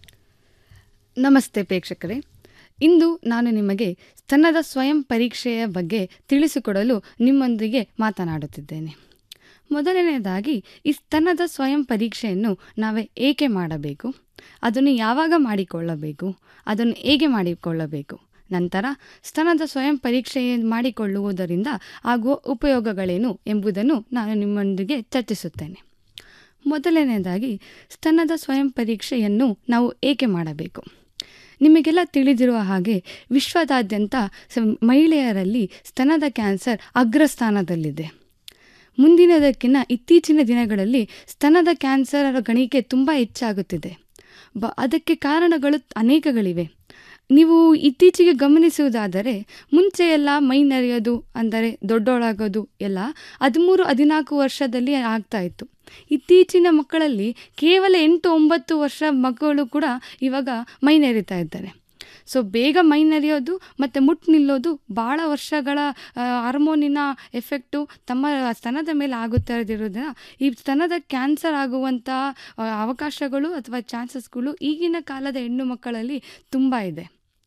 ನಮಸ್ತೆ ಪ್ರೇಕ್ಷಕರೇ ಇಂದು ನಾನು ನಿಮಗೆ ಸ್ತನದ ಸ್ವಯಂ ಪರೀಕ್ಷೆಯ ಬಗ್ಗೆ ತಿಳಿಸಿಕೊಡಲು ನಿಮ್ಮೊಂದಿಗೆ ಮಾತನಾಡುತ್ತಿದ್ದೇನೆ ಮೊದಲನೆಯದಾಗಿ ಈ ಸ್ತನದ ಸ್ವಯಂ ಪರೀಕ್ಷೆಯನ್ನು ನಾವೇ ಏಕೆ ಮಾಡಬೇಕು ಅದನ್ನು ಯಾವಾಗ ಮಾಡಿಕೊಳ್ಳಬೇಕು ಅದನ್ನು ಹೇಗೆ ಮಾಡಿಕೊಳ್ಳಬೇಕು ನಂತರ ಸ್ತನದ ಸ್ವಯಂ ಪರೀಕ್ಷೆ ಮಾಡಿಕೊಳ್ಳುವುದರಿಂದ ಆಗುವ ಉಪಯೋಗಗಳೇನು ಎಂಬುದನ್ನು ನಾನು ನಿಮ್ಮೊಂದಿಗೆ ಚರ್ಚಿಸುತ್ತೇನೆ ಮೊದಲನೆಯದಾಗಿ ಸ್ತನದ ಸ್ವಯಂ ಪರೀಕ್ಷೆಯನ್ನು ನಾವು ಏಕೆ ಮಾಡಬೇಕು ನಿಮಗೆಲ್ಲ ತಿಳಿದಿರುವ ಹಾಗೆ ವಿಶ್ವದಾದ್ಯಂತ ಸ ಮಹಿಳೆಯರಲ್ಲಿ ಸ್ತನದ ಕ್ಯಾನ್ಸರ್ ಅಗ್ರಸ್ಥಾನದಲ್ಲಿದೆ ಮುಂದಿನದಕ್ಕಿಂತ ಇತ್ತೀಚಿನ ದಿನಗಳಲ್ಲಿ ಸ್ತನದ ಕ್ಯಾನ್ಸರ್ ಗಣಿಕೆ ತುಂಬ ಹೆಚ್ಚಾಗುತ್ತಿದೆ ಬ ಅದಕ್ಕೆ ಕಾರಣಗಳು ಅನೇಕಗಳಿವೆ ನೀವು ಇತ್ತೀಚೆಗೆ ಗಮನಿಸುವುದಾದರೆ ಮುಂಚೆ ಎಲ್ಲ ಮೈ ನೆರೆಯೋದು ಅಂದರೆ ದೊಡ್ಡೋಳಾಗೋದು ಎಲ್ಲ ಹದಿಮೂರು ಹದಿನಾಲ್ಕು ವರ್ಷದಲ್ಲಿ ಆಗ್ತಾ ಇತ್ತು ಇತ್ತೀಚಿನ ಮಕ್ಕಳಲ್ಲಿ ಕೇವಲ ಎಂಟು ಒಂಬತ್ತು ವರ್ಷ ಮಕ್ಕಳು ಕೂಡ ಇವಾಗ ಮೈ ನೆರಿತಾ ಇದ್ದಾರೆ ಸೊ ಬೇಗ ಮೈ ನೆರೆಯೋದು ಮತ್ತು ಮುಟ್ಟು ನಿಲ್ಲೋದು ಭಾಳ ವರ್ಷಗಳ ಹಾರ್ಮೋನಿನ ಎಫೆಕ್ಟು ತಮ್ಮ ಸ್ತನದ ಮೇಲೆ ಆಗುತ್ತಾ ಇರೋದ್ರಿಂದ ಈ ಸ್ತನದ ಕ್ಯಾನ್ಸರ್ ಆಗುವಂಥ ಆ, ಅವಕಾಶಗಳು ಅಥವಾ ಚಾನ್ಸಸ್ಗಳು ಈಗಿನ ಕಾಲದ ಹೆಣ್ಣು ಮಕ್ಕಳಲ್ಲಿ ತುಂಬ ಇದೆ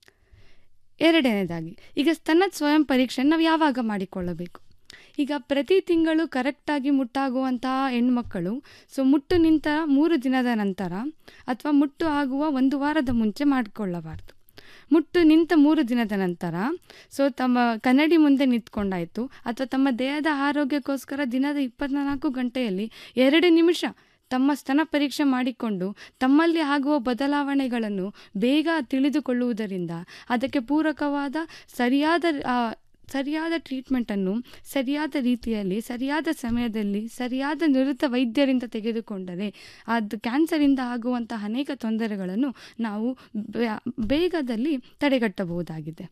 ಎರಡನೇದಾಗಿ ಈಗ ಸ್ತನದ ಸ್ವಯಂ ಪರೀಕ್ಷೆ ನಾವು ಯಾವಾಗ ಮಾಡಿಕೊಳ್ಳಬೇಕು ಈಗ ಪ್ರತಿ ತಿಂಗಳು ಕರೆಕ್ಟಾಗಿ ಮುಟ್ಟಾಗುವಂತಹ ಹೆಣ್ಮಕ್ಕಳು ಸೊ ಮುಟ್ಟು ನಿಂತ ಮೂರು ದಿನದ ನಂತರ ಅಥವಾ ಮುಟ್ಟು ಆಗುವ ಒಂದು ವಾರದ ಮುಂಚೆ ಮಾಡಿಕೊಳ್ಳಬಾರ್ದು ಮುಟ್ಟು ನಿಂತ ಮೂರು ದಿನದ ನಂತರ ಸೊ ತಮ್ಮ ಕನ್ನಡಿ ಮುಂದೆ ನಿಂತ್ಕೊಂಡಾಯಿತು ಅಥವಾ ತಮ್ಮ ದೇಹದ ಆರೋಗ್ಯಕ್ಕೋಸ್ಕರ ದಿನದ ಇಪ್ಪತ್ನಾಲ್ಕು ಗಂಟೆಯಲ್ಲಿ ಎರಡು ನಿಮಿಷ ತಮ್ಮ ಸ್ತನ ಪರೀಕ್ಷೆ ಮಾಡಿಕೊಂಡು ತಮ್ಮಲ್ಲಿ ಆಗುವ ಬದಲಾವಣೆಗಳನ್ನು ಬೇಗ ತಿಳಿದುಕೊಳ್ಳುವುದರಿಂದ ಅದಕ್ಕೆ ಪೂರಕವಾದ ಸರಿಯಾದ ಆ, ಸರಿಯಾದ ಟ್ರೀಟ್ಮೆಂಟನ್ನು ಸರಿಯಾದ ರೀತಿಯಲ್ಲಿ ಸರಿಯಾದ ಸಮಯದಲ್ಲಿ ಸರಿಯಾದ ನುರಿತ ವೈದ್ಯರಿಂದ ತೆಗೆದುಕೊಂಡರೆ ಅದು ಕ್ಯಾನ್ಸರಿಂದ ಆಗುವಂತಹ ಅನೇಕ ತೊಂದರೆಗಳನ್ನು ನಾವು ಬೇ- ಬೇಗದಲ್ಲಿ ತಡೆಗಟ್ಟಬಹುದಾಗಿದೆ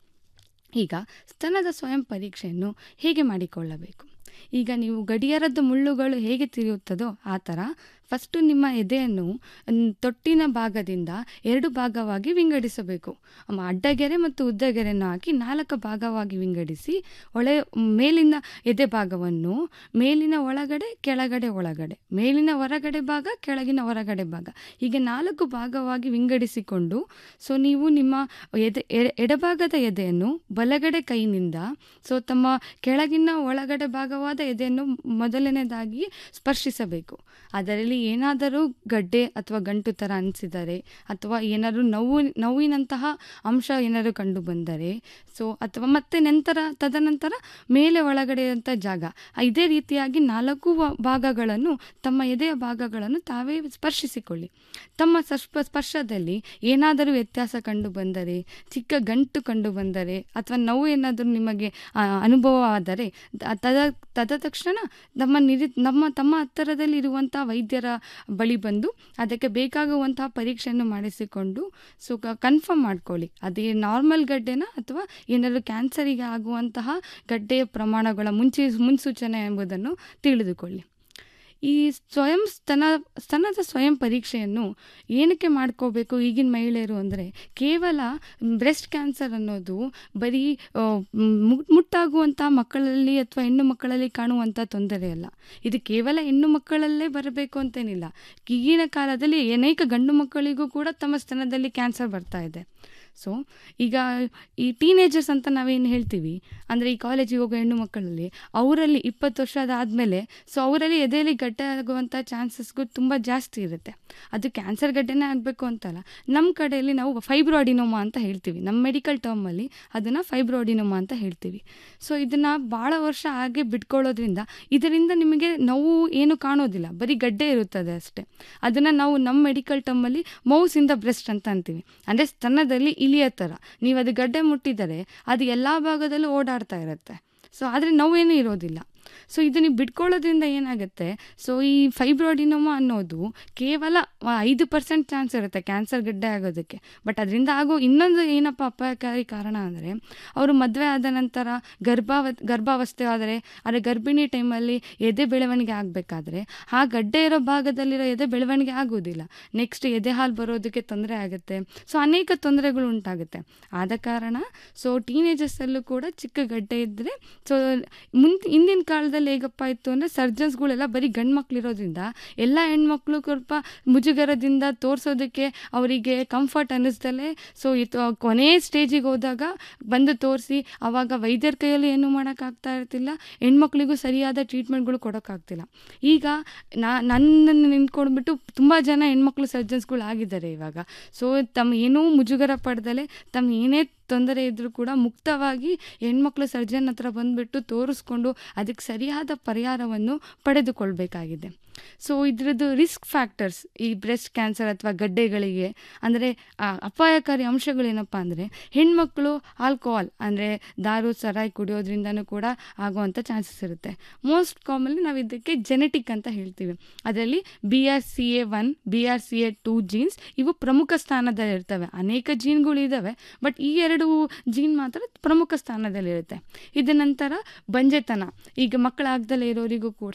ಈಗ ಸ್ತನದ ಸ್ವಯಂ ಪರೀಕ್ಷೆಯನ್ನು ಹೇಗೆ ಮಾಡಿಕೊಳ್ಳಬೇಕು ಈಗ ನೀವು ಗಡಿಯಾರದ ಮುಳ್ಳುಗಳು ಹೇಗೆ ತಿರುಗುತ್ತದೋ ಆ ಥರ ಫಸ್ಟು ನಿಮ್ಮ ಎದೆಯನ್ನು ನ್, ತೊಟ್ಟಿನ ಭಾಗದಿಂದ ಎರಡು ಭಾಗವಾಗಿ ವಿಂಗಡಿಸಬೇಕು ಅಮ್ಮ ಅಡ್ಡಗೆರೆ ಮತ್ತು ಉದ್ದಗೆರೆಯನ್ನು ಹಾಕಿ ನಾಲ್ಕು ಭಾಗವಾಗಿ ವಿಂಗಡಿಸಿ ಒಳೆ ಮೇಲಿನ ಎದೆ ಭಾಗವನ್ನು ಮೇಲಿನ ಒಳಗಡೆ ಕೆಳಗಡೆ ಒಳಗಡೆ ಮೇಲಿನ ಹೊರಗಡೆ ಭಾಗ ಕೆಳಗಿನ ಹೊರಗಡೆ ಭಾಗ ಹೀಗೆ ನಾಲ್ಕು ಭಾಗವಾಗಿ ವಿಂಗಡಿಸಿಕೊಂಡು ಸೊ ನೀವು ನಿಮ್ಮ ಎದೆ ಎ- ಎಡಭಾಗದ ಎದೆಯನ್ನು ಬಲಗಡೆ ಕೈನಿಂದ ಸೊ ತಮ್ಮ ಕೆಳಗಿನ ಒಳಗಡೆ ಭಾಗವಾದ ಎದೆಯನ್ನು ಮೊದಲನೇದಾಗಿ ಸ್ಪರ್ಶಿಸಬೇಕು ಅದರಲ್ಲಿ ಏನಾದರೂ ಗಡ್ಡೆ ಅಥವಾ ಗಂಟು ಥರ ಅನಿಸಿದರೆ ಅಥವಾ ಏನಾದರೂ ನೋವು ನೋವಿನಂತಹ ಅಂಶ ಏನಾದರೂ ಕಂಡು ಬಂದರೆ ಸೊ ಅಥವಾ ಮತ್ತೆ ನಂತರ ತದನಂತರ ಮೇಲೆ ಒಳಗಡೆಯಂಥ ಜಾಗ ಇದೇ ರೀತಿಯಾಗಿ ನಾಲ್ಕು ವ- ಭಾಗಗಳನ್ನು ತಮ್ಮ ಎದೆಯ ಭಾಗಗಳನ್ನು ತಾವೇ ಸ್ಪರ್ಶಿಸಿಕೊಳ್ಳಿ ತಮ್ಮ ಸ್ಪರ್ಶ ಸ್ಪರ್ಶದಲ್ಲಿ ಏನಾದರೂ ವ್ಯತ್ಯಾಸ ಕಂಡು ಬಂದರೆ ಚಿಕ್ಕ ಗಂಟು ಕಂಡು ಬಂದರೆ ಅಥವಾ ನೋವು ಏನಾದರೂ ನಿಮಗೆ ಆ, ಅನುಭವ ಆದರೆ ದ- ತದ ತದ ತಕ್ಷಣ ನಮ್ಮ ನಿರಿ ನಮ್ಮ ತಮ್ಮ ಹತ್ತಿರದಲ್ಲಿ ಇರುವಂಥ ವೈದ್ಯರ ಬಳಿ ಬಂದು ಅದಕ್ಕೆ ಬೇಕಾಗುವಂತಹ ಪರೀಕ್ಷೆಯನ್ನು ಮಾಡಿಸಿಕೊಂಡು ಸೊ ಕನ್ಫರ್ಮ್ ಮಾಡ್ಕೊಳ್ಳಿ ಅದೇ ನಾರ್ಮಲ್ ಗಡ್ಡೆನ ಅಥವಾ ಏನಾದರೂ ಕ್ಯಾನ್ಸರಿಗೆ ಆಗುವಂತಹ ಗಡ್ಡೆಯ ಪ್ರಮಾಣಗಳ ಮುಂಚೆ ಮುನ್ಸೂಚನೆ ಎಂಬುದನ್ನು ತಿಳಿದುಕೊಳ್ಳಿ ಈ ಸ್ವಯಂ ಸ್ತನ ಸ್ತನದ ಸ್ವಯಂ ಪರೀಕ್ಷೆಯನ್ನು ಏನಕ್ಕೆ ಮಾಡ್ಕೋಬೇಕು ಈಗಿನ ಮಹಿಳೆಯರು ಅಂದರೆ ಕೇವಲ ಬ್ರೆಸ್ಟ್ ಕ್ಯಾನ್ಸರ್ ಅನ್ನೋದು ಬರೀ ಆ, ಮು- ಮುಟ್ಟಾಗುವಂಥ ಮಕ್ಕಳಲ್ಲಿ ಅಥವಾ ಹೆಣ್ಣು ಮಕ್ಕಳಲ್ಲಿ ಕಾಣುವಂಥ ತೊಂದರೆ ಅಲ್ಲ ಇದು ಕೇವಲ ಹೆಣ್ಣು ಮಕ್ಕಳಲ್ಲೇ ಬರಬೇಕು ಅಂತೇನಿಲ್ಲ ಈಗಿನ ಕಾಲದಲ್ಲಿ ಅನೇಕ ಗಂಡು ಮಕ್ಕಳಿಗೂ ಕೂಡ ತಮ್ಮ ಸ್ತನದಲ್ಲಿ ಕ್ಯಾನ್ಸರ್ ಬರ್ತಾ ಇದೆ ಸೊ ಈಗ ಈ ಟೀನೇಜರ್ಸ್ ಅಂತ ನಾವೇನು ಹೇಳ್ತೀವಿ ಅಂದರೆ ಈ ಕಾಲೇಜಿಗೆ ಹೋಗೋ ಹೆಣ್ಣು ಮಕ್ಕಳಲ್ಲಿ ಅವರಲ್ಲಿ ಇಪ್ಪತ್ತು ವರ್ಷ ಅದಾದಮೇಲೆ ಸೊ ಅವರಲ್ಲಿ ಎದೆಯಲ್ಲಿ ಗಡ್ಡೆ ಆಗುವಂಥ ಚಾನ್ಸಸ್ಗೂ ತುಂಬ ಜಾಸ್ತಿ ಇರುತ್ತೆ ಅದು ಕ್ಯಾನ್ಸರ್ ಗಡ್ಡೆನೇ ಆಗಬೇಕು ಅಂತಲ್ಲ ನಮ್ಮ ಕಡೆಯಲ್ಲಿ ನಾವು ಫೈಬ್ರೋಡಿನೋಮಾ ಅಂತ ಹೇಳ್ತೀವಿ ನಮ್ಮ ಮೆಡಿಕಲ್ ಟರ್ಮಲ್ಲಿ ಅದನ್ನು ಫೈಬ್ರೋಡಿನೋಮಾ ಅಂತ ಹೇಳ್ತೀವಿ ಸೊ ಇದನ್ನು ಭಾಳ ವರ್ಷ ಹಾಗೆ ಬಿಟ್ಕೊಳ್ಳೋದ್ರಿಂದ ಇದರಿಂದ ನಿಮಗೆ ನೋವು ಏನು ಕಾಣೋದಿಲ್ಲ ಬರೀ ಗಡ್ಡೆ ಇರುತ್ತದೆ ಅಷ್ಟೇ ಅದನ್ನು ನಾವು ನಮ್ಮ ಮೆಡಿಕಲ್ ಟರ್ಮಲ್ಲಿ ಮೌಸ್ ಇನ್ ದ ಬ್ರೆಸ್ಟ್ ಅಂತ ಅಂತೀವಿ ಅಂದರೆ ಸ್ತನದಲ್ಲಿ ಇಲಿಯ ಥರ ನೀವು ಅದು ಗಡ್ಡೆ ಮುಟ್ಟಿದರೆ ಅದು ಎಲ್ಲ ಭಾಗದಲ್ಲೂ ಓಡಾಡ್ತಾ ಇರುತ್ತೆ ಸೊ ಆದರೆ ನೋವೇನೂ ಇರೋದಿಲ್ಲ ಸೊ ಇದು ನೀವು ಬಿಟ್ಕೊಳ್ಳೋದ್ರಿಂದ ಏನಾಗುತ್ತೆ ಸೊ ಈ ಫೈಬ್ರೋಡಿನೋಮಾ ಅನ್ನೋದು ಕೇವಲ ಆ, ಐದು ಪರ್ಸೆಂಟ್ ಚಾನ್ಸ್ ಇರುತ್ತೆ ಕ್ಯಾನ್ಸರ್ ಗಡ್ಡೆ ಆಗೋದಕ್ಕೆ ಬಟ್ ಅದರಿಂದ ಆಗೋ ಇನ್ನೊಂದು ಏನಪ್ಪ ಅಪಾಯಕಾರಿ ಕಾರಣ ಅಂದರೆ ಅವರು ಮದುವೆ ಆದ ನಂತರ ಗರ್ಭಾವ ಗರ್ಭಾವಸ್ಥೆ ಆದರೆ ಆದರೆ ಗರ್ಭಿಣಿ ಟೈಮಲ್ಲಿ ಎದೆ ಬೆಳವಣಿಗೆ ಆಗಬೇಕಾದ್ರೆ ಆ ಗಡ್ಡೆ ಇರೋ ಭಾಗದಲ್ಲಿರೋ ಎದೆ ಬೆಳವಣಿಗೆ ಆಗೋದಿಲ್ಲ ನೆಕ್ಸ್ಟ್ ಎದೆ ಹಾಲು ಬರೋದಕ್ಕೆ ತೊಂದರೆ ಆಗುತ್ತೆ ಸೊ ಅನೇಕ ತೊಂದರೆಗಳು ಉಂಟಾಗುತ್ತೆ ಆದ ಕಾರಣ ಸೊ ಟೀನೇಜರ್ಸಲ್ಲೂ ಕೂಡ ಚಿಕ್ಕ ಗಡ್ಡೆ ಇದ್ದರೆ ಸೊ ಮುನ್ ಹಿಂದಿನ ಕಾಲದಲ್ಲಿ ಹೇಗಪ್ಪ ಇತ್ತು ಅಂದರೆ ಸರ್ಜನ್ಸ್ಗಳೆಲ್ಲ ಬರೀ ಗಂಡು ಮಕ್ಳು ಇರೋದ್ರಿಂದ ಎಲ್ಲ ಹೆಣ್ಮಕ್ಳು ಸ್ವಲ್ಪ ಮುಜುಗರದಿಂದ ತೋರಿಸೋದಕ್ಕೆ ಅವರಿಗೆ ಕಂಫರ್ಟ್ ಅನ್ನಿಸ್ದಲೇ ಸೊ ಇದು ಕೊನೆ ಸ್ಟೇಜಿಗೆ ಹೋದಾಗ ಬಂದು ತೋರಿಸಿ ಆವಾಗ ವೈದ್ಯರ ಕೈಯಲ್ಲಿ ಏನೂ ಮಾಡೋಕ್ಕಾಗ್ತಾ ಇರ್ತಿಲ್ಲ ಹೆಣ್ಮಕ್ಳಿಗೂ ಸರಿಯಾದ ಟ್ರೀಟ್ಮೆಂಟ್ಗಳು ಕೊಡೋಕ್ಕಾಗ್ತಿಲ್ಲ ಈಗ ನಾ ನನ್ನನ್ನು ನಿಂತ್ಕೊಂಡ್ಬಿಟ್ಟು ತುಂಬ ಜನ ಹೆಣ್ಮಕ್ಳು ಸರ್ಜನ್ಸ್ಗಳು ಆಗಿದ್ದಾರೆ ಇವಾಗ ಸೊ ತಮ್ಮ ಏನೂ ಮುಜುಗರ ಪಡ್ದಲೆ ತಮ್ಮ ಏನೇ ತೊಂದರೆ ಇದ್ದರೂ ಕೂಡ ಮುಕ್ತವಾಗಿ ಹೆಣ್ಮಕ್ಳು ಸರ್ಜನ್ ಹತ್ರ ಬಂದುಬಿಟ್ಟು ತೋರಿಸ್ಕೊಂಡು ಅದಕ್ಕೆ ಸರಿಯಾದ ಪರಿಹಾರವನ್ನು ಪಡೆದುಕೊಳ್ಬೇಕಾಗಿದೆ ಸೊ ಇದ್ರದ್ದು ರಿಸ್ಕ್ ಫ್ಯಾಕ್ಟರ್ಸ್ ಈ ಬ್ರೆಸ್ಟ್ ಕ್ಯಾನ್ಸರ್ ಅಥವಾ ಗಡ್ಡೆಗಳಿಗೆ ಅಂದರೆ ಅಪಾಯಕಾರಿ ಅಂಶಗಳೇನಪ್ಪ ಅಂದರೆ ಹೆಣ್ಮಕ್ಳು ಆಲ್ಕೋಹಾಲ್ ಅಂದರೆ ದಾರು ಸರಾಯಿ ಕುಡಿಯೋದ್ರಿಂದನೂ ಕೂಡ ಆಗುವಂಥ ಚಾನ್ಸಸ್ ಇರುತ್ತೆ ಮೋಸ್ಟ್ ಕಾಮನ್ಲಿ ನಾವು ಇದಕ್ಕೆ ಜೆನೆಟಿಕ್ ಅಂತ ಹೇಳ್ತೀವಿ ಅದರಲ್ಲಿ B R C A one B R C A two genes ಇವು ಪ್ರಮುಖ ಸ್ಥಾನದಲ್ಲಿರ್ತವೆ ಅನೇಕ ಜೀನ್ಗಳು ಇದ್ದಾವೆ ಬಟ್ ಈ ಎರಡು ಜೀನ್ ಮಾತ್ರ ಪ್ರಮುಖ ಸ್ಥಾನದಲ್ಲಿರುತ್ತೆ ಇದ ನಂತರ ಬಂಜೆತನ ಈಗ ಮಕ್ಕಳಾಗ್ದಲೇ ಇರೋರಿಗೂ ಕೂಡ